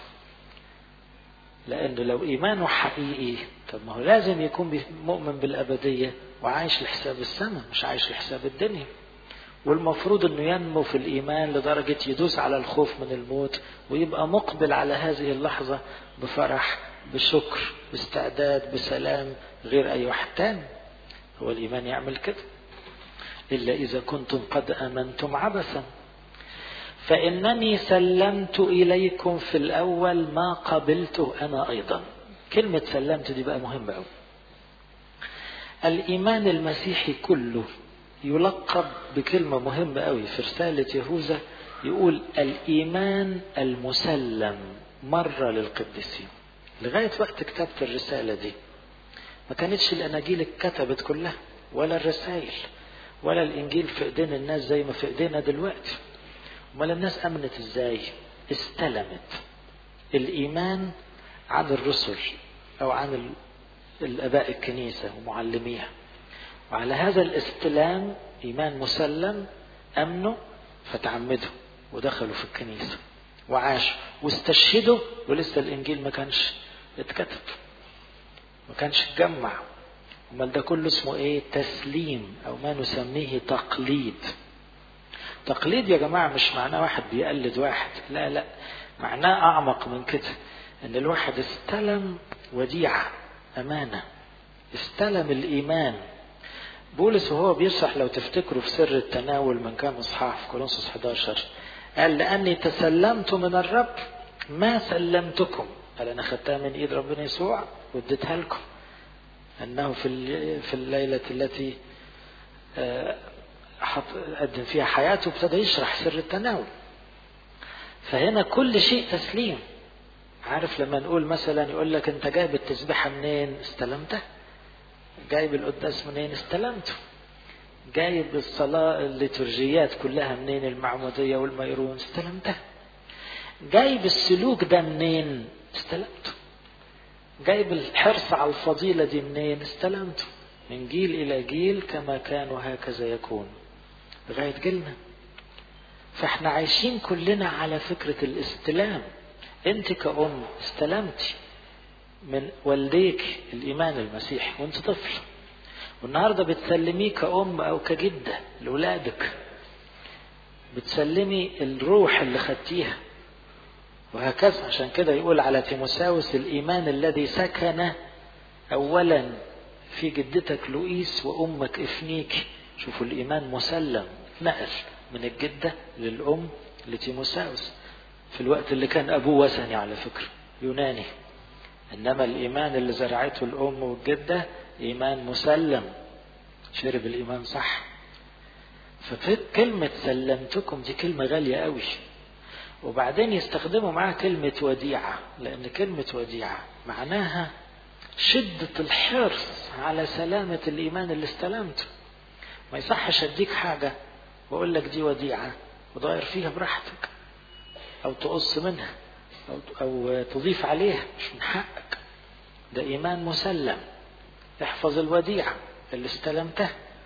لأنه لو إيمانه حقيقي طب ما هو لازم يكون مؤمن بالأبدية وعايش لحساب السماء مش عايش لحساب الدنيا والمفروض أنه ينمو في الإيمان لدرجة يدوس على الخوف من الموت ويبقى مقبل على هذه اللحظة بفرح بشكر باستعداد بسلام غير أي واحد تاني هو الإيمان يعمل كده إلا إذا كنتم قد آمنتم عبثا فإنني سلمت إليكم في الأول ما قبلته أنا أيضا كلمة سلمت دي بقى مهمة أوي الإيمان المسيحي كله يلقب بكلمة مهمة أوي في رسالة يهوذا يقول الإيمان المسلم مرة للقديسين لغاية وقت كتابة الرسالة دي ما كانتش الأناجيل اتكتبت كلها ولا الرسائل ولا الإنجيل في إيدين الناس زي ما في إيدينا دلوقتي امال الناس امنت ازاي استلمت الايمان عن الرسل او عن الاباء الكنيسه ومعلميها وعلى هذا الاستلام ايمان مسلم امنوا فتعمدوا ودخلوا في الكنيسه وعاشوا واستشهدوا ولسه الانجيل ما كانش اتكتب ما كانش اتجمع امال ده كله اسمه ايه تسليم او ما نسميه تقليد تقليد يا جماعة مش معناه واحد بيقلد واحد لا لا معناه أعمق من كده إن الواحد استلم وديعة أمانة استلم الإيمان بولس وهو بيشرح لو تفتكروا في سر التناول من كام إصحاح في كولونسوس 11 قال لأني تسلمت من الرب ما سلمتكم قال أنا خدتها من إيد ربنا يسوع واديتها لكم أنه في في الليلة التي حط قدم فيها حياته وابتدى يشرح سر التناول فهنا كل شيء تسليم عارف لما نقول مثلا يقول لك انت جايب التسبيحه منين استلمته جايب القداس منين استلمته جايب الصلاة الليتورجيات كلها منين المعمودية والميرون استلمتها جايب السلوك ده منين استلمته جايب الحرص على الفضيلة دي منين استلمته من جيل إلى جيل كما كان وهكذا يكون لغاية جيلنا فاحنا عايشين كلنا على فكرة الاستلام انت كأم استلمتي من والديك الإيمان المسيحي وانت طفل والنهاردة بتسلميه كأم أو كجدة لأولادك بتسلمي الروح اللي خدتيها وهكذا عشان كده يقول على تيموساوس الإيمان الذي سكن أولا في جدتك لوئيس وأمك إفنيك شوفوا الإيمان مسلم نقل من الجدة للأم لتيموساوس في الوقت اللي كان أبوه وثني على فكرة يوناني إنما الإيمان اللي زرعته الأم والجدة إيمان مسلم شرب الإيمان صح فكلمة سلمتكم دي كلمة غالية قوي وبعدين يستخدموا معاها كلمة وديعة لأن كلمة وديعة معناها شدة الحرص على سلامة الإيمان اللي استلمته ما يصحش اديك حاجة واقول لك دي وديعة وضاير فيها براحتك او تقص منها او او تضيف عليها مش من حقك ده ايمان مسلم احفظ الوديعة اللي استلمتها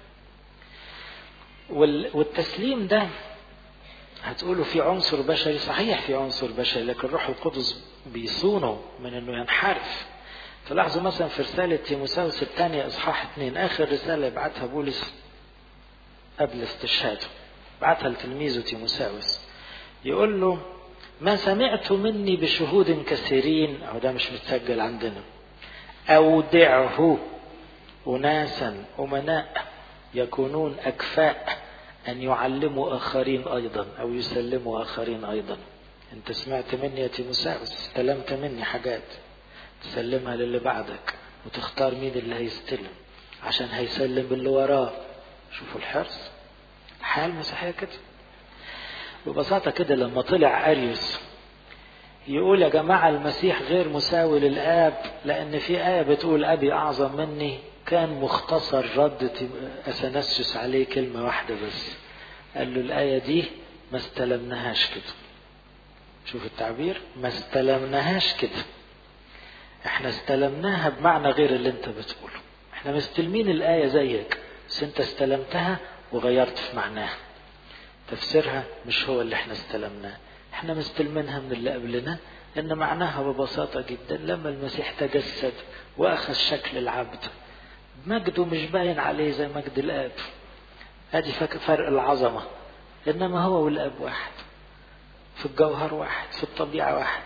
والتسليم ده هتقولوا في عنصر بشري صحيح في عنصر بشري لكن الروح القدس بيصونه من انه ينحرف تلاحظوا مثلا في رسالة تيموساوس الثانية إصحاح اثنين آخر رسالة بعتها بولس قبل استشهاده بعتها لتلميذه تيموساوس يقول له ما سمعت مني بشهود كثيرين أو ده مش متسجل عندنا أودعه أناسا أمناء يكونون أكفاء أن يعلموا آخرين أيضا أو يسلموا آخرين أيضا أنت سمعت مني يا تيموساوس استلمت مني حاجات تسلمها للي بعدك وتختار مين اللي هيستلم عشان هيسلم اللي وراه شوفوا الحرص الحياة المسيحية كده ببساطة كده لما طلع أريوس يقول يا جماعة المسيح غير مساوي للآب لأن في آية بتقول أبي أعظم مني كان مختصر رد أثناسيوس عليه كلمة واحدة بس قال له الآية دي ما استلمناهاش كده شوف التعبير ما استلمناهاش كده احنا استلمناها بمعنى غير اللي انت بتقوله احنا مستلمين الآية زيك بس انت استلمتها وغيرت في معناها تفسيرها مش هو اللي احنا استلمناه احنا مستلمينها من اللي قبلنا ان معناها ببساطة جدا لما المسيح تجسد واخذ شكل العبد مجده مش باين عليه زي مجد الاب ادي فرق العظمة انما هو والاب واحد في الجوهر واحد في الطبيعة واحد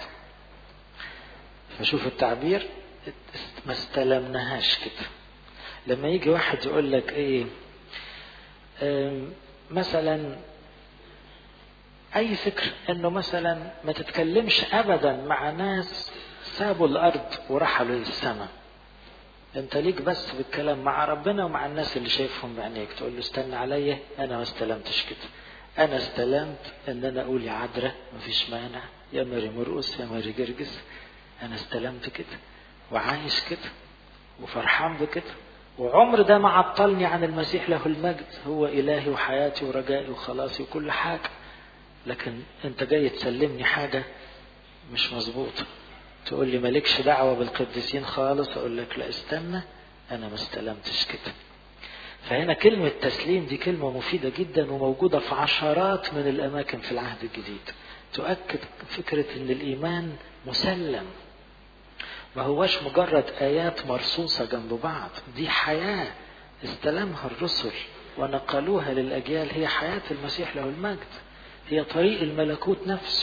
فشوف التعبير ما استلمناهاش كده لما يجي واحد يقول لك ايه مثلا اي فكر انه مثلا ما تتكلمش ابدا مع ناس سابوا الارض ورحلوا للسماء انت ليك بس بالكلام مع ربنا ومع الناس اللي شايفهم بعينيك تقول له استنى عليا انا ما استلمتش كده انا استلمت ان انا اقول يا عذراء مفيش مانع يا ماري مرقس يا ماري جرجس انا استلمت كده وعايش كده وفرحان بكده وعمر ده ما عطلني عن المسيح له المجد هو الهي وحياتي ورجائي وخلاصي وكل حاجه لكن انت جاي تسلمني حاجه مش مظبوطه تقول لي مالكش دعوه بالقديسين خالص اقول لك لا استنى انا ما استلمتش كده فهنا كلمة تسليم دي كلمة مفيدة جدا وموجودة في عشرات من الأماكن في العهد الجديد تؤكد فكرة أن الإيمان مسلم ما هوش مجرد آيات مرصوصة جنب بعض دي حياة استلمها الرسل ونقلوها للأجيال هي حياة المسيح له المجد هي طريق الملكوت نفسه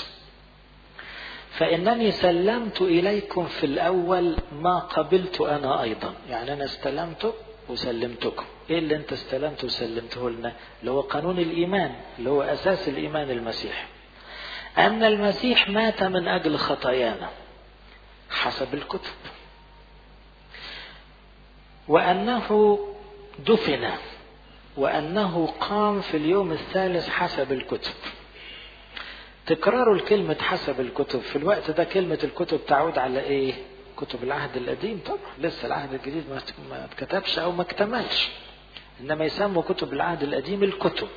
فإنني سلمت إليكم في الأول ما قبلت أنا أيضا يعني أنا استلمته وسلمتكم إيه اللي أنت استلمته وسلمته لنا اللي هو قانون الإيمان اللي هو أساس الإيمان المسيحي أن المسيح مات من أجل خطايانا حسب الكتب وأنه دفن وأنه قام في اليوم الثالث حسب الكتب تكرار الكلمة حسب الكتب في الوقت ده كلمة الكتب تعود على إيه؟ كتب العهد القديم طبعا لسه العهد الجديد ما اتكتبش أو ما اكتملش إنما يسموا كتب العهد القديم الكتب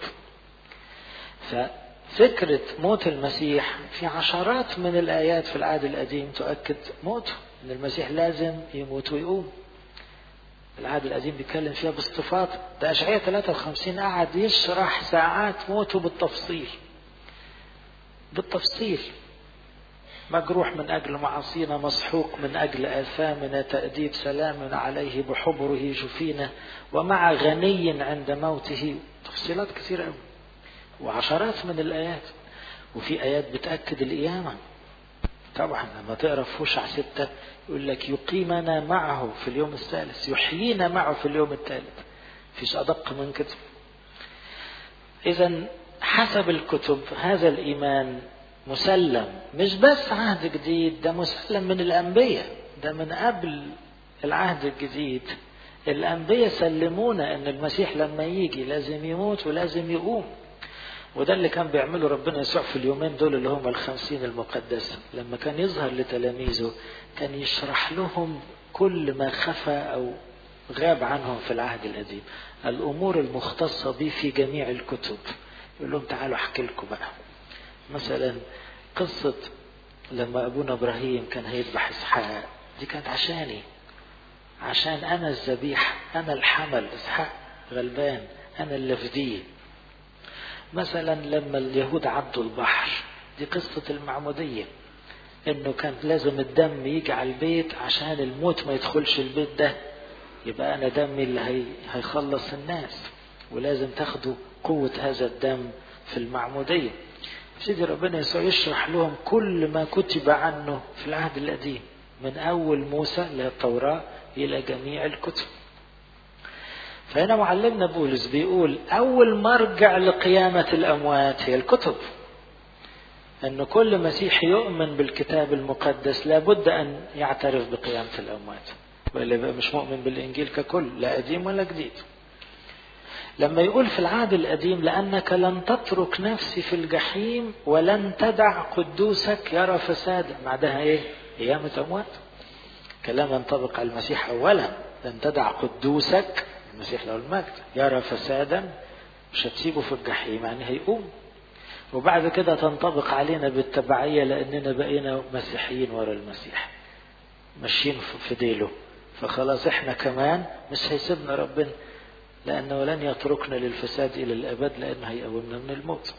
ففكرة موت المسيح في عشرات من الآيات في العهد القديم تؤكد موته إن المسيح لازم يموت ويقوم العهد القديم بيتكلم فيها باستفاضة ده أشعية 53 قعد يشرح ساعات موته بالتفصيل بالتفصيل مجروح من أجل معاصينا مسحوق من أجل آثامنا تأديب سلام عليه بحبره شفينا ومع غني عند موته تفصيلات كثيرة أوي وعشرات من الآيات وفي آيات بتأكد القيامة طبعا لما تقرا في هوشع ستة يقول لك يقيمنا معه في اليوم الثالث يحيينا معه في اليوم الثالث فيش أدق من كده إذا حسب الكتب هذا الإيمان مسلم مش بس عهد جديد ده مسلم من الأنبياء ده من قبل العهد الجديد الأنبياء سلمونا أن المسيح لما يجي لازم يموت ولازم يقوم وده اللي كان بيعمله ربنا يسوع في اليومين دول اللي هم الخمسين المقدسة لما كان يظهر لتلاميذه كان يشرح لهم كل ما خفى أو غاب عنهم في العهد القديم الأمور المختصة به في جميع الكتب يقول لهم تعالوا أحكي لكم بقى مثلا قصة لما أبونا إبراهيم كان هيذبح إسحاق دي كانت عشاني عشان أنا الذبيحة أنا الحمل إسحاق غلبان أنا اللي فديه مثلا لما اليهود عدوا البحر دي قصة المعمودية انه كان لازم الدم يجي على البيت عشان الموت ما يدخلش البيت ده يبقى انا دمي اللي هي هيخلص الناس ولازم تاخدوا قوة هذا الدم في المعمودية سيدي ربنا يسوع يشرح لهم كل ما كتب عنه في العهد القديم من أول موسى اللي هي التوراة إلى جميع الكتب فهنا معلمنا بولس بيقول أول مرجع لقيامة الأموات هي الكتب أن كل مسيحي يؤمن بالكتاب المقدس لابد أن يعترف بقيامة الأموات وإلا يبقى مش مؤمن بالإنجيل ككل لا قديم ولا جديد لما يقول في العهد القديم لأنك لن تترك نفسي في الجحيم ولن تدع قدوسك يرى فسادا بعدها إيه؟ قيامة أموات كلام ينطبق على المسيح أولا لن تدع قدوسك المسيح له المجد يرى فسادا مش هتسيبه في الجحيم يعني هيقوم وبعد كده تنطبق علينا بالتبعية لأننا بقينا مسيحيين ورا المسيح ماشيين في ديله فخلاص احنا كمان مش هيسيبنا ربنا لأنه لن يتركنا للفساد إلى الأبد لأنه هيقومنا من الموت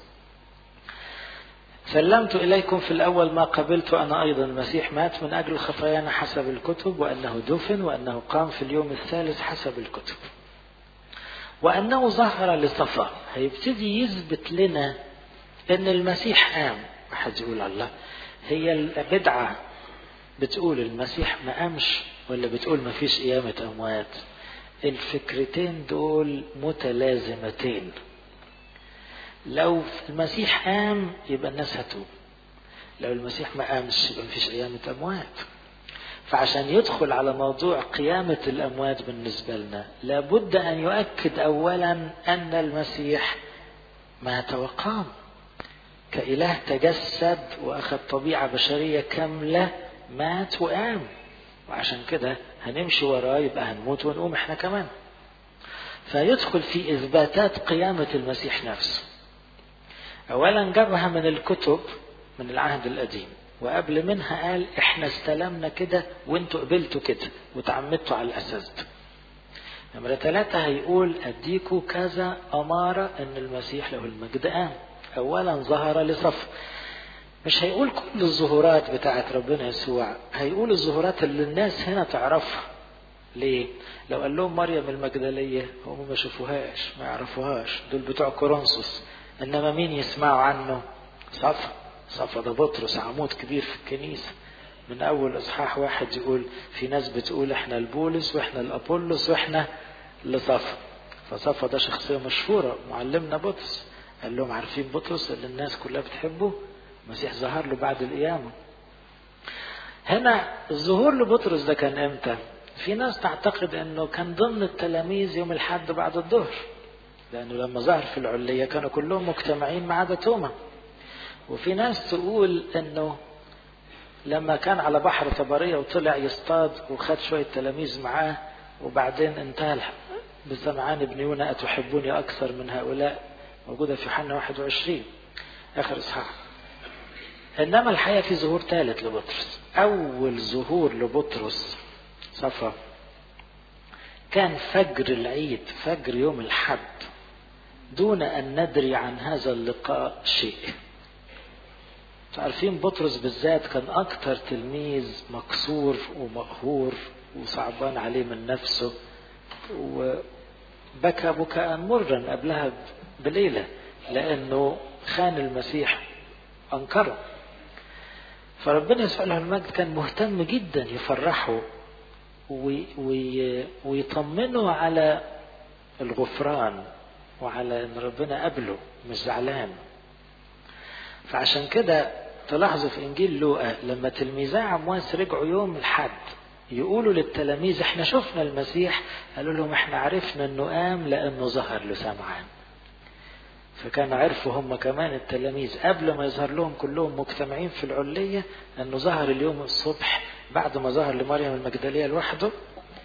سلمت إليكم في الأول ما قبلت أنا أيضا المسيح مات من أجل خطايانا حسب الكتب وأنه دفن وأنه قام في اليوم الثالث حسب الكتب وأنه ظهر لصفا هيبتدي يثبت لنا أن المسيح قام واحد يقول الله هي البدعة بتقول المسيح ما قامش ولا بتقول ما فيش قيامة أموات الفكرتين دول متلازمتين لو المسيح قام يبقى الناس هتوب لو المسيح ما قامش يبقى مفيش قيامة أموات فعشان يدخل على موضوع قيامة الأموات بالنسبة لنا لابد أن يؤكد أولا أن المسيح مات وقام كإله تجسد وأخذ طبيعة بشرية كاملة مات وقام وعشان كده هنمشي وراه يبقى هنموت ونقوم احنا كمان فيدخل في إثباتات قيامة المسيح نفسه أولا جابها من الكتب من العهد القديم وقبل منها قال احنا استلمنا كده وانتوا قبلتوا كده وتعمدتوا على الأساس ده نمرة ثلاثة هيقول أديكوا كذا أمارة أن المسيح له المجد قام أولا ظهر لصف مش هيقول كل الظهورات بتاعت ربنا يسوع هيقول الظهورات اللي الناس هنا تعرفها ليه؟ لو قال لهم مريم المجدلية هم ما شافوهاش ما يعرفوهاش دول بتوع كورنثوس انما مين يسمعوا عنه؟ صفا صفا ده بطرس عمود كبير في الكنيسة من اول اصحاح واحد يقول في ناس بتقول احنا البولس واحنا الابولس واحنا لصفا فصفا ده شخصية مشهورة معلمنا بطرس قال لهم عارفين بطرس اللي الناس كلها بتحبه المسيح ظهر له بعد القيامة هنا الظهور لبطرس ده كان امتى في ناس تعتقد انه كان ضمن التلاميذ يوم الحد بعد الظهر لانه لما ظهر في العلية كانوا كلهم مجتمعين ما عدا توما وفي ناس تقول انه لما كان على بحر طبرية وطلع يصطاد وخد شوية تلاميذ معاه وبعدين انتهى بسمعان ابن يونا أتحبوني أكثر من هؤلاء موجودة في حنا 21 آخر إصحاح إنما الحقيقة في ظهور ثالث لبطرس أول ظهور لبطرس صفا كان فجر العيد فجر يوم الحد دون أن ندري عن هذا اللقاء شيء عارفين بطرس بالذات كان أكتر تلميذ مكسور ومقهور وصعبان عليه من نفسه وبكى بكاء مرا قبلها بليلة لأنه خان المسيح أنكره فربنا يسوع له المجد كان مهتم جدا يفرحه وي وي ويطمنه على الغفران وعلى ان ربنا قبله مش زعلان فعشان كده تلاحظوا في انجيل لوقا لما تلميذي عمواس رجعوا يوم الحد يقولوا للتلاميذ احنا شفنا المسيح قالوا لهم احنا عرفنا انه قام لانه ظهر لسمعان فكانوا عرفوا هم كمان التلاميذ قبل ما يظهر لهم كلهم مجتمعين في العلية انه ظهر اليوم الصبح بعد ما ظهر لمريم المجدلية لوحده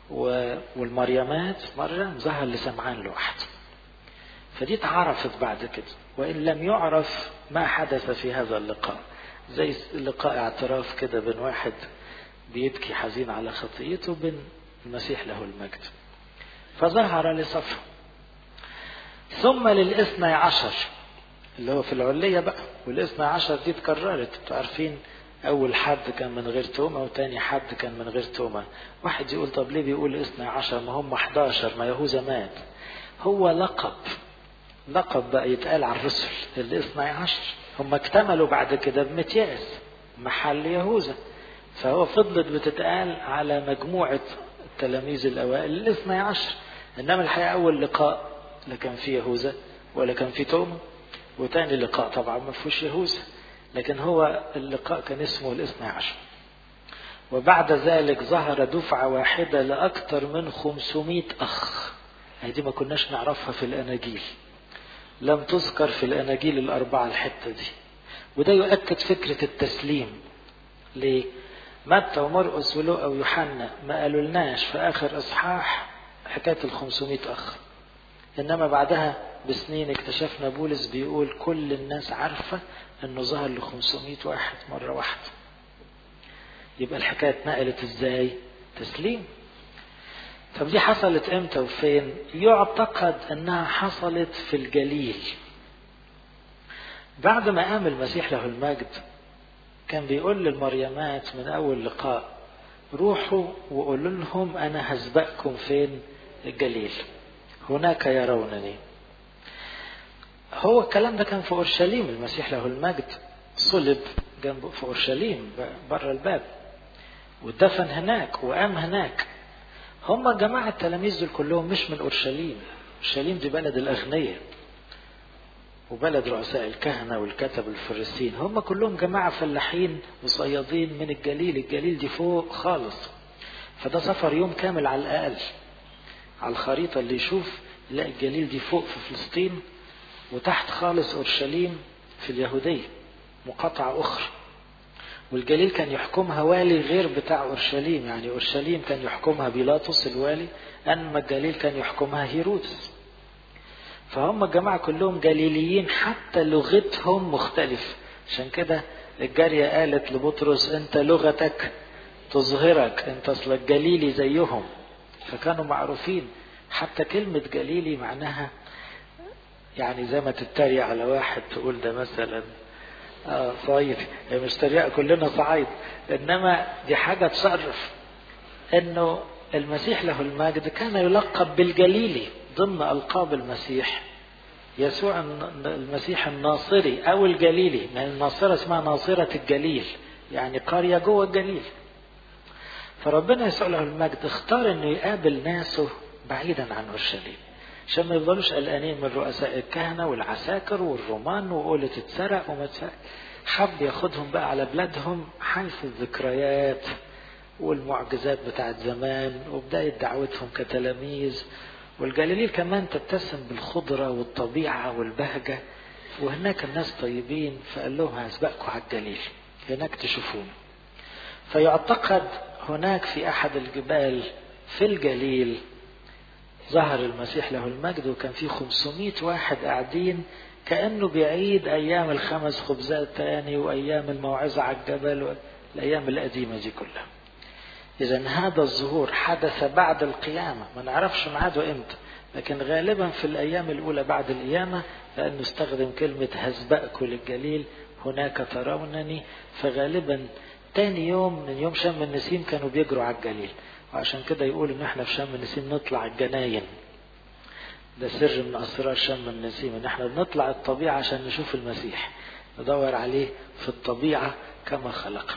والمريمات مرة ظهر لسمعان لوحده فدي اتعرفت بعد كده وإن لم يعرف ما حدث في هذا اللقاء زي لقاء اعتراف كده بين واحد بيبكي حزين على خطيته وبين المسيح له المجد فظهر لصفه ثم للاثنى عشر اللي هو في العلية بقى والاثنى عشر دي اتكررت انتوا عارفين أول حد كان من غير تومة وتاني حد كان من غير تومة واحد يقول طب ليه بيقول اثنى عشر ما هم 11 ما يهوذا مات هو لقب لقب بقى يتقال على الرسل الاثنى عشر هم اكتملوا بعد كده بمتياس محل يهوذا فهو فضلت بتتقال على مجموعة التلاميذ الأوائل الاثنى عشر إنما الحقيقة أول لقاء لا كان فيه يهوذا ولا كان فيه تومة وتاني لقاء طبعا ما فيهوش يهوذا لكن هو اللقاء كان اسمه الاثنى عشر وبعد ذلك ظهر دفعة واحدة لأكثر من 500 أخ هذه ما كناش نعرفها في الأناجيل لم تذكر في الأناجيل الأربعة الحتة دي وده يؤكد فكرة التسليم ليه؟ متى ومرقس ولوقا ويوحنا ما قالوا لناش في آخر إصحاح حكاية ال 500 أخ إنما بعدها بسنين اكتشفنا بولس بيقول كل الناس عارفة إنه ظهر ل 500 واحد مرة واحدة يبقى الحكاية اتنقلت إزاي؟ تسليم طب دي حصلت امتى وفين؟ يعتقد انها حصلت في الجليل. بعد ما قام المسيح له المجد كان بيقول للمريمات من اول لقاء روحوا وقولوا لهم انا هسبقكم فين؟ الجليل. هناك يرونني. هو الكلام ده كان في اورشليم المسيح له المجد صلب جنبه في اورشليم بره الباب. ودفن هناك وقام هناك هم جماعة التلاميذ دول كلهم مش من أورشليم أورشليم دي بلد الأغنياء وبلد رؤساء الكهنة والكتب الفريسين هم كلهم جماعة فلاحين وصيادين من الجليل الجليل دي فوق خالص فده سفر يوم كامل على الأقل على الخريطة اللي يشوف يلاقي الجليل دي فوق في فلسطين وتحت خالص أورشليم في اليهودية مقاطعة أخرى والجليل كان يحكمها والي غير بتاع اورشليم يعني اورشليم كان يحكمها بيلاطس الوالي اما الجليل كان يحكمها هيرودس فهم الجماعة كلهم جليليين حتى لغتهم مختلفة عشان كده الجارية قالت لبطرس انت لغتك تظهرك انت اصلك جليلي زيهم فكانوا معروفين حتى كلمة جليلي معناها يعني زي ما تتريق على واحد تقول ده مثلا اه صعيد مش تريقة كلنا صعيد انما دي حاجة تشرف انه المسيح له المجد كان يلقب بالجليلي ضمن القاب المسيح يسوع المسيح الناصري او الجليلي ما الناصرة اسمها ناصرة الجليل يعني قرية جوه الجليل فربنا يسوع له المجد اختار انه يقابل ناسه بعيدا عن اورشليم عشان ما يفضلوش قلقانين من رؤساء الكهنه والعساكر والرومان وقولة تتسرق وما تسرق حب ياخدهم بقى على بلادهم حيث الذكريات والمعجزات بتاعت زمان وبداية دعوتهم كتلاميذ والجليل كمان تتسم بالخضرة والطبيعة والبهجة وهناك الناس طيبين فقال لهم هسبقكم على الجليل هناك تشوفون فيعتقد هناك في أحد الجبال في الجليل ظهر المسيح له المجد وكان في 500 واحد قاعدين كأنه بيعيد أيام الخمس خبزات تاني وأيام الموعظة على الجبل والأيام القديمة دي كلها إذا هذا الظهور حدث بعد القيامة ما نعرفش ميعاده إمتى لكن غالبا في الأيام الأولى بعد القيامة لأنه استخدم كلمة هسبقكم للجليل هناك ترونني فغالبا تاني يوم من يوم شم النسيم كانوا بيجروا على الجليل وعشان كده يقول ان احنا في شم النسيم نطلع الجناين ده سر من اسرار شم النسيم ان احنا بنطلع الطبيعة عشان نشوف المسيح ندور عليه في الطبيعة كما خلق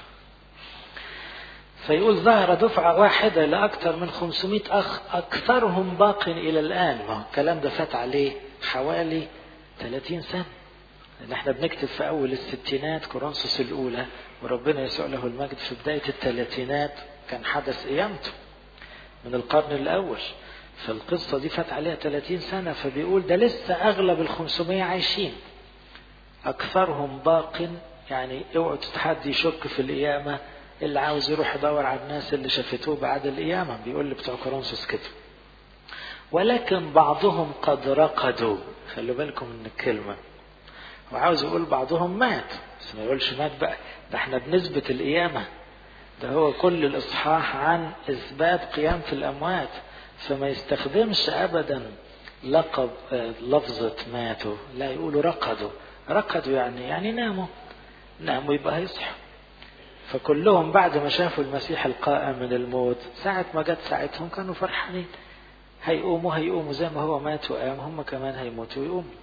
فيقول ظهر دفعة واحدة لأكثر من 500 أخ أكثرهم باق إلى الآن ما هو الكلام ده فات عليه حوالي 30 سنة ان احنا بنكتب في أول الستينات كورنثوس الأولى وربنا يسوع له المجد في بداية الثلاثينات كان حدث قيامته من القرن الأول فالقصة دي فات عليها 30 سنة فبيقول ده لسه أغلب ال 500 عايشين أكثرهم باق يعني اوعوا تتحدي يشك في القيامة اللي عاوز يروح يدور على الناس اللي شافتوه بعد القيامة بيقول لي بتوع كورنثوس كده ولكن بعضهم قد رقدوا خلوا بالكم من الكلمة وعاوز يقول بعضهم مات بس ما يقولش مات بقى ده احنا بنثبت القيامة ده هو كل الإصحاح عن إثبات قيام في الأموات فما يستخدمش أبدا لقب لفظة ماتوا لا يقولوا رقدوا رقدوا يعني يعني ناموا ناموا يبقى هيصحوا فكلهم بعد ما شافوا المسيح القائم من الموت ساعة ما جت ساعتهم كانوا فرحانين هيقوموا هيقوموا زي ما هو مات وقام هم كمان هيموتوا ويقوموا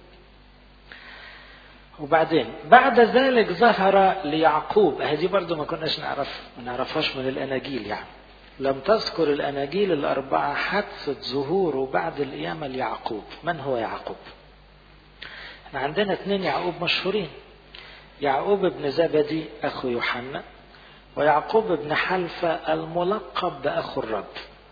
وبعدين بعد ذلك ظهر ليعقوب هذه برضو ما كناش نعرف ما نعرفهاش من الأناجيل يعني لم تذكر الأناجيل الأربعة حادثة ظهوره بعد القيامة ليعقوب من هو يعقوب احنا عندنا اثنين يعقوب مشهورين يعقوب بن زبدي أخو يوحنا ويعقوب بن حلفة الملقب بأخو الرب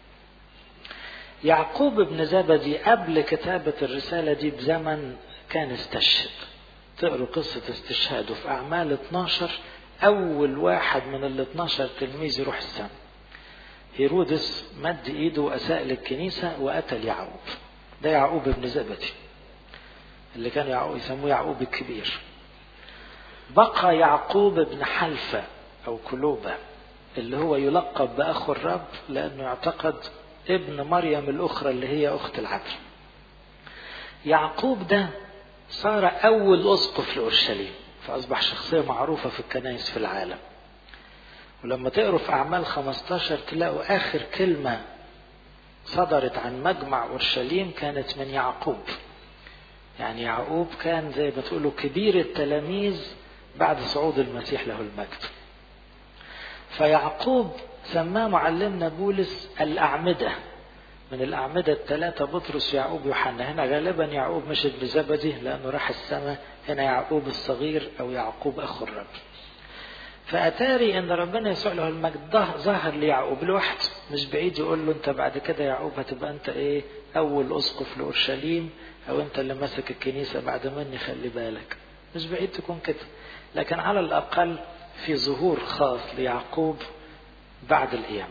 يعقوب بن زبدي قبل كتابة الرسالة دي بزمن كان استشهد تقروا قصة استشهاده في أعمال 12 أول واحد من ال 12 تلميذ يروح السماء هيرودس مد إيده وأساء للكنيسة وقتل يعقوب ده يعقوب بن زبدي اللي كان يعقوب يسموه يعقوب الكبير بقى يعقوب بن حلفة أو كلوبة اللي هو يلقب بأخو الرب لأنه يعتقد ابن مريم الأخرى اللي هي أخت العذراء يعقوب ده صار أول أسقف لأورشليم فأصبح شخصية معروفة في الكنائس في العالم ولما تقروا في أعمال 15 تلاقوا آخر كلمة صدرت عن مجمع أورشليم كانت من يعقوب يعني يعقوب كان زي ما تقولوا كبير التلاميذ بعد صعود المسيح له المجد فيعقوب سماه معلمنا بولس الأعمدة من الأعمدة الثلاثة بطرس يعقوب يوحنا هنا غالبا يعقوب مش ابن زبدي لأنه راح السماء هنا يعقوب الصغير أو يعقوب أخو الرب فأتاري أن ربنا يسوع له المجد ظهر ليعقوب لوحده مش بعيد يقول له أنت بعد كده يعقوب هتبقى أنت إيه أول أسقف لأورشليم أو أنت اللي ماسك الكنيسة بعد مني خلي بالك مش بعيد تكون كده لكن على الأقل في ظهور خاص ليعقوب بعد القيامة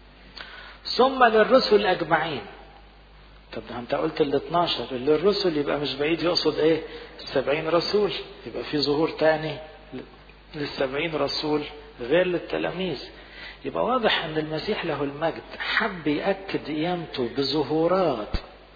ثم للرسل أجمعين طب انت قلت ال 12 اللي الرسل يبقى مش بعيد يقصد ايه السبعين رسول يبقى في ظهور تاني للسبعين رسول غير للتلاميذ يبقى واضح ان المسيح له المجد حب يأكد قيامته بظهورات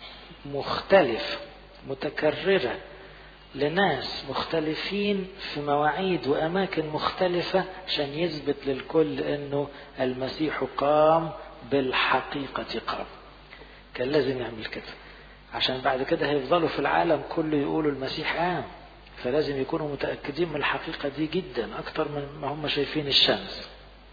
مختلفة متكررة لناس مختلفين في مواعيد وأماكن مختلفة عشان يثبت للكل أنه المسيح قام بالحقيقة قام كان لازم يعمل كده عشان بعد كده هيفضلوا في العالم كله يقولوا المسيح قام فلازم يكونوا متأكدين من الحقيقة دي جدا أكتر من ما هم شايفين الشمس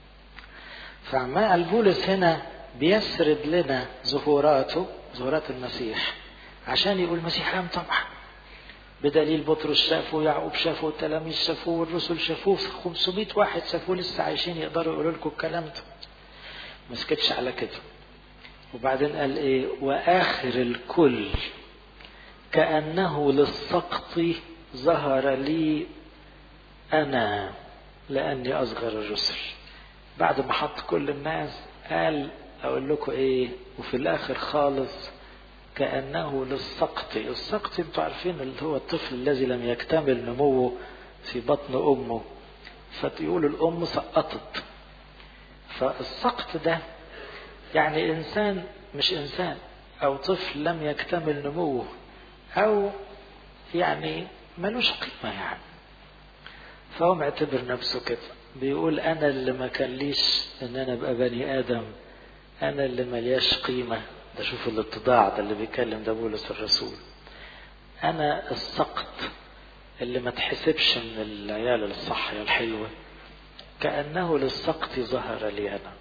فعمال بولس هنا بيسرد لنا ظهوراته ظهورات المسيح عشان يقول المسيح قام طبعا بدليل بطرس شافه ويعقوب شافه والتلاميذ شافوه والرسل شافوه 500 واحد شافوه لسه عايشين يقدروا يقولوا لكم الكلام ده ما سكتش على كده وبعدين قال ايه واخر الكل كانه للسقط ظهر لي انا لاني اصغر الرسل بعد ما حط كل الناس قال اقول لكم ايه وفي الاخر خالص كانه للسقط السقط انتوا عارفين اللي هو الطفل الذي لم يكتمل نموه في بطن امه فتقولوا الام سقطت فالسقط ده يعني انسان مش انسان او طفل لم يكتمل نموه او يعني ملوش قيمة يعني فهو معتبر نفسه كده بيقول انا اللي ما كان ليش ان انا ابقى بني ادم انا اللي ملياش قيمة ده شوف الاتضاع ده اللي بيتكلم ده بولس الرسول انا السقط اللي ما تحسبش من العيال الصحية الحلوة كأنه للسقط ظهر لي أنا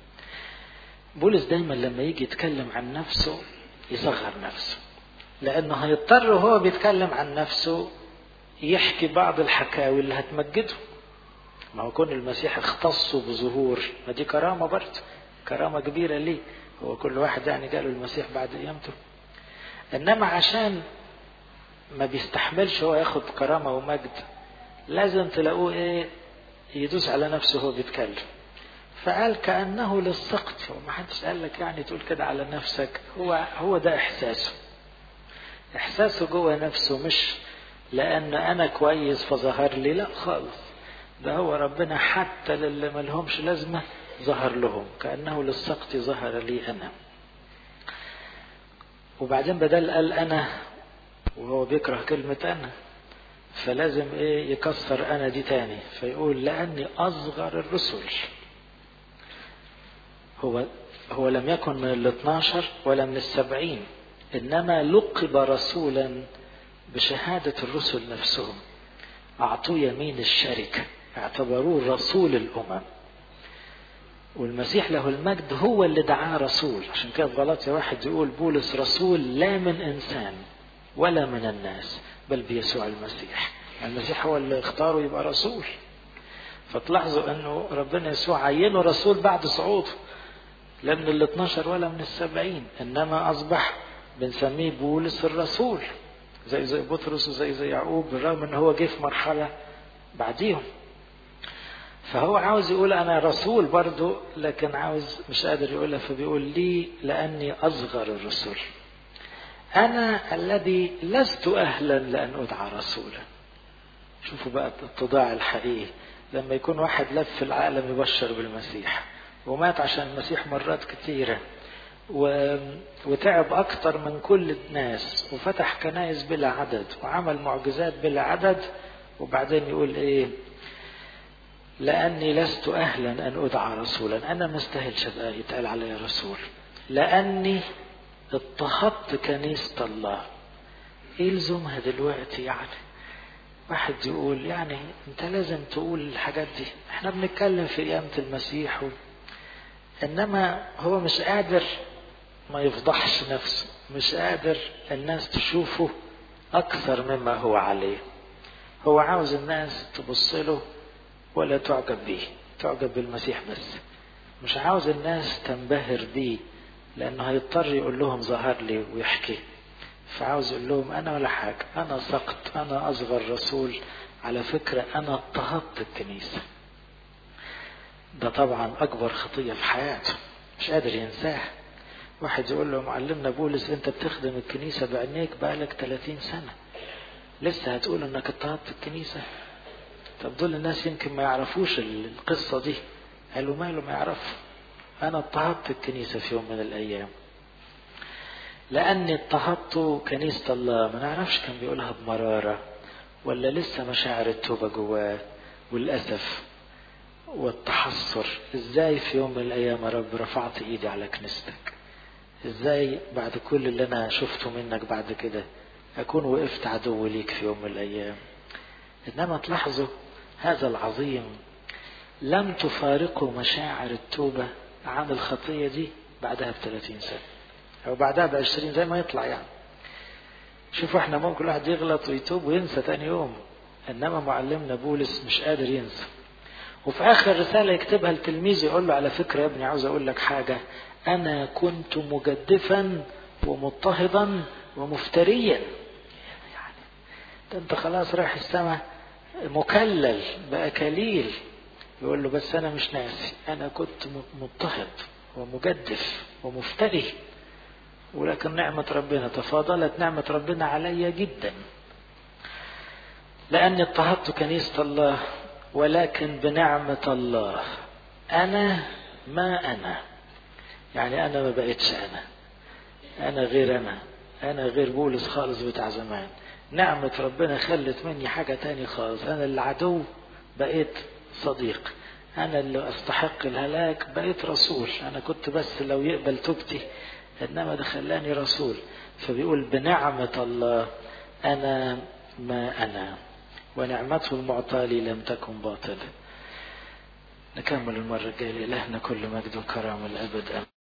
بولس دايما لما يجي يتكلم عن نفسه يصغر نفسه لأنه هيضطر وهو بيتكلم عن نفسه يحكي بعض الحكاوي اللي هتمجده ما هو كون المسيح اختصه بظهور ما دي كرامة برضه كرامة كبيرة ليه هو كل واحد يعني قاله المسيح بعد قيامته إنما عشان ما بيستحملش هو ياخد كرامة ومجد لازم تلاقوه ايه يدوس على نفسه وهو بيتكلم فقال كأنه للسقط وما حدش قال لك يعني تقول كده على نفسك هو هو ده إحساسه إحساسه جوه نفسه مش لأن أنا كويس فظهر لي لا خالص ده هو ربنا حتى للي ملهمش لازمة ظهر لهم كأنه للسقط ظهر لي أنا وبعدين بدل قال أنا وهو بيكره كلمة أنا فلازم إيه يكسر أنا دي تاني فيقول لأني أصغر الرسل هو هو لم يكن من الاثناشر ولا من السبعين إنما لقب رسولا بشهادة الرسل نفسهم أعطوه يمين الشركة اعتبروه رسول الأمم والمسيح له المجد هو اللي دعاه رسول عشان كده في غلطية واحد يقول بولس رسول لا من إنسان ولا من الناس بل بيسوع المسيح المسيح هو اللي اختاره يبقى رسول فتلاحظوا انه ربنا يسوع عينه رسول بعد صعوده لا من ال 12 ولا من السبعين انما اصبح بنسميه بولس الرسول زي زي بطرس وزي زي يعقوب بالرغم ان هو جه في مرحله بعديهم فهو عاوز يقول انا رسول برضه لكن عاوز مش قادر يقولها فبيقول لي لاني اصغر الرسل انا الذي لست اهلا لان ادعى رسولا شوفوا بقى الاتضاع الحقيقي لما يكون واحد لف العالم يبشر بالمسيح ومات عشان المسيح مرات كتيرة و... وتعب أكتر من كل الناس وفتح كنائس بلا عدد وعمل معجزات بلا عدد وبعدين يقول إيه لأني لست أهلا أن أدعى رسولا أنا ما استاهلش أبقى يتقال علي رسول لأني اضطهدت كنيسة الله إيه لزومها دلوقتي يعني واحد يقول يعني انت لازم تقول الحاجات دي احنا بنتكلم في قيامة المسيح و... انما هو مش قادر ما يفضحش نفسه مش قادر الناس تشوفه اكثر مما هو عليه هو عاوز الناس تبص له ولا تعجب بيه تعجب بالمسيح بس مش عاوز الناس تنبهر بيه لانه هيضطر يقول لهم ظهر لي ويحكي فعاوز يقول لهم انا ولا حاجه انا سقط انا اصغر رسول على فكره انا اضطهدت الكنيسه ده طبعا اكبر خطيه في حياته مش قادر ينساها واحد يقول له معلمنا بولس انت بتخدم الكنيسه بعينيك بقالك 30 سنه لسه هتقول انك اضطهدت الكنيسه طب دول الناس يمكن ما يعرفوش القصه دي قالوا ماله ما يعرفوا انا اضطهدت الكنيسه في يوم من الايام لأني اضطهدت كنيسة الله ما نعرفش كان بيقولها بمرارة ولا لسه مشاعر التوبة جواه والأسف والتحسر ازاي في يوم من الأيام يا رب رفعت إيدي على كنيستك ازاي بعد كل اللي أنا شفته منك بعد كده أكون وقفت عدو ليك في يوم من الأيام إنما تلاحظوا هذا العظيم لم تفارقه مشاعر التوبة عن الخطية دي بعدها بثلاثين سنة أو بعدها بعشرين زي ما يطلع يعني شوفوا احنا ممكن الواحد يغلط ويتوب وينسى تاني يوم انما معلمنا بولس مش قادر ينسى وفي اخر رسالة يكتبها لتلميذه يقول له على فكرة يا ابني عاوز اقول لك حاجة انا كنت مجدفا ومضطهدا ومفتريا يعني ده انت خلاص رايح السماء مكلل بأكاليل يقول له بس انا مش ناسي انا كنت مضطهد ومجدف ومفتري ولكن نعمة ربنا تفاضلت نعمة ربنا علي جدا لأني اضطهدت كنيسة الله ولكن بنعمة الله أنا ما أنا يعني أنا ما بقتش أنا أنا غير أنا أنا غير بولس خالص بتاع زمان نعمة ربنا خلت مني حاجة تاني خالص أنا العدو بقيت صديق أنا اللي أستحق الهلاك بقيت رسول أنا كنت بس لو يقبل توبتي إنما ده خلاني رسول فبيقول بنعمة الله أنا ما أنا ونعمته المعطاة لي لم تكن باطلة نكمل المرة الجاية لإلهنا كل مجد وكرم الأبد أمين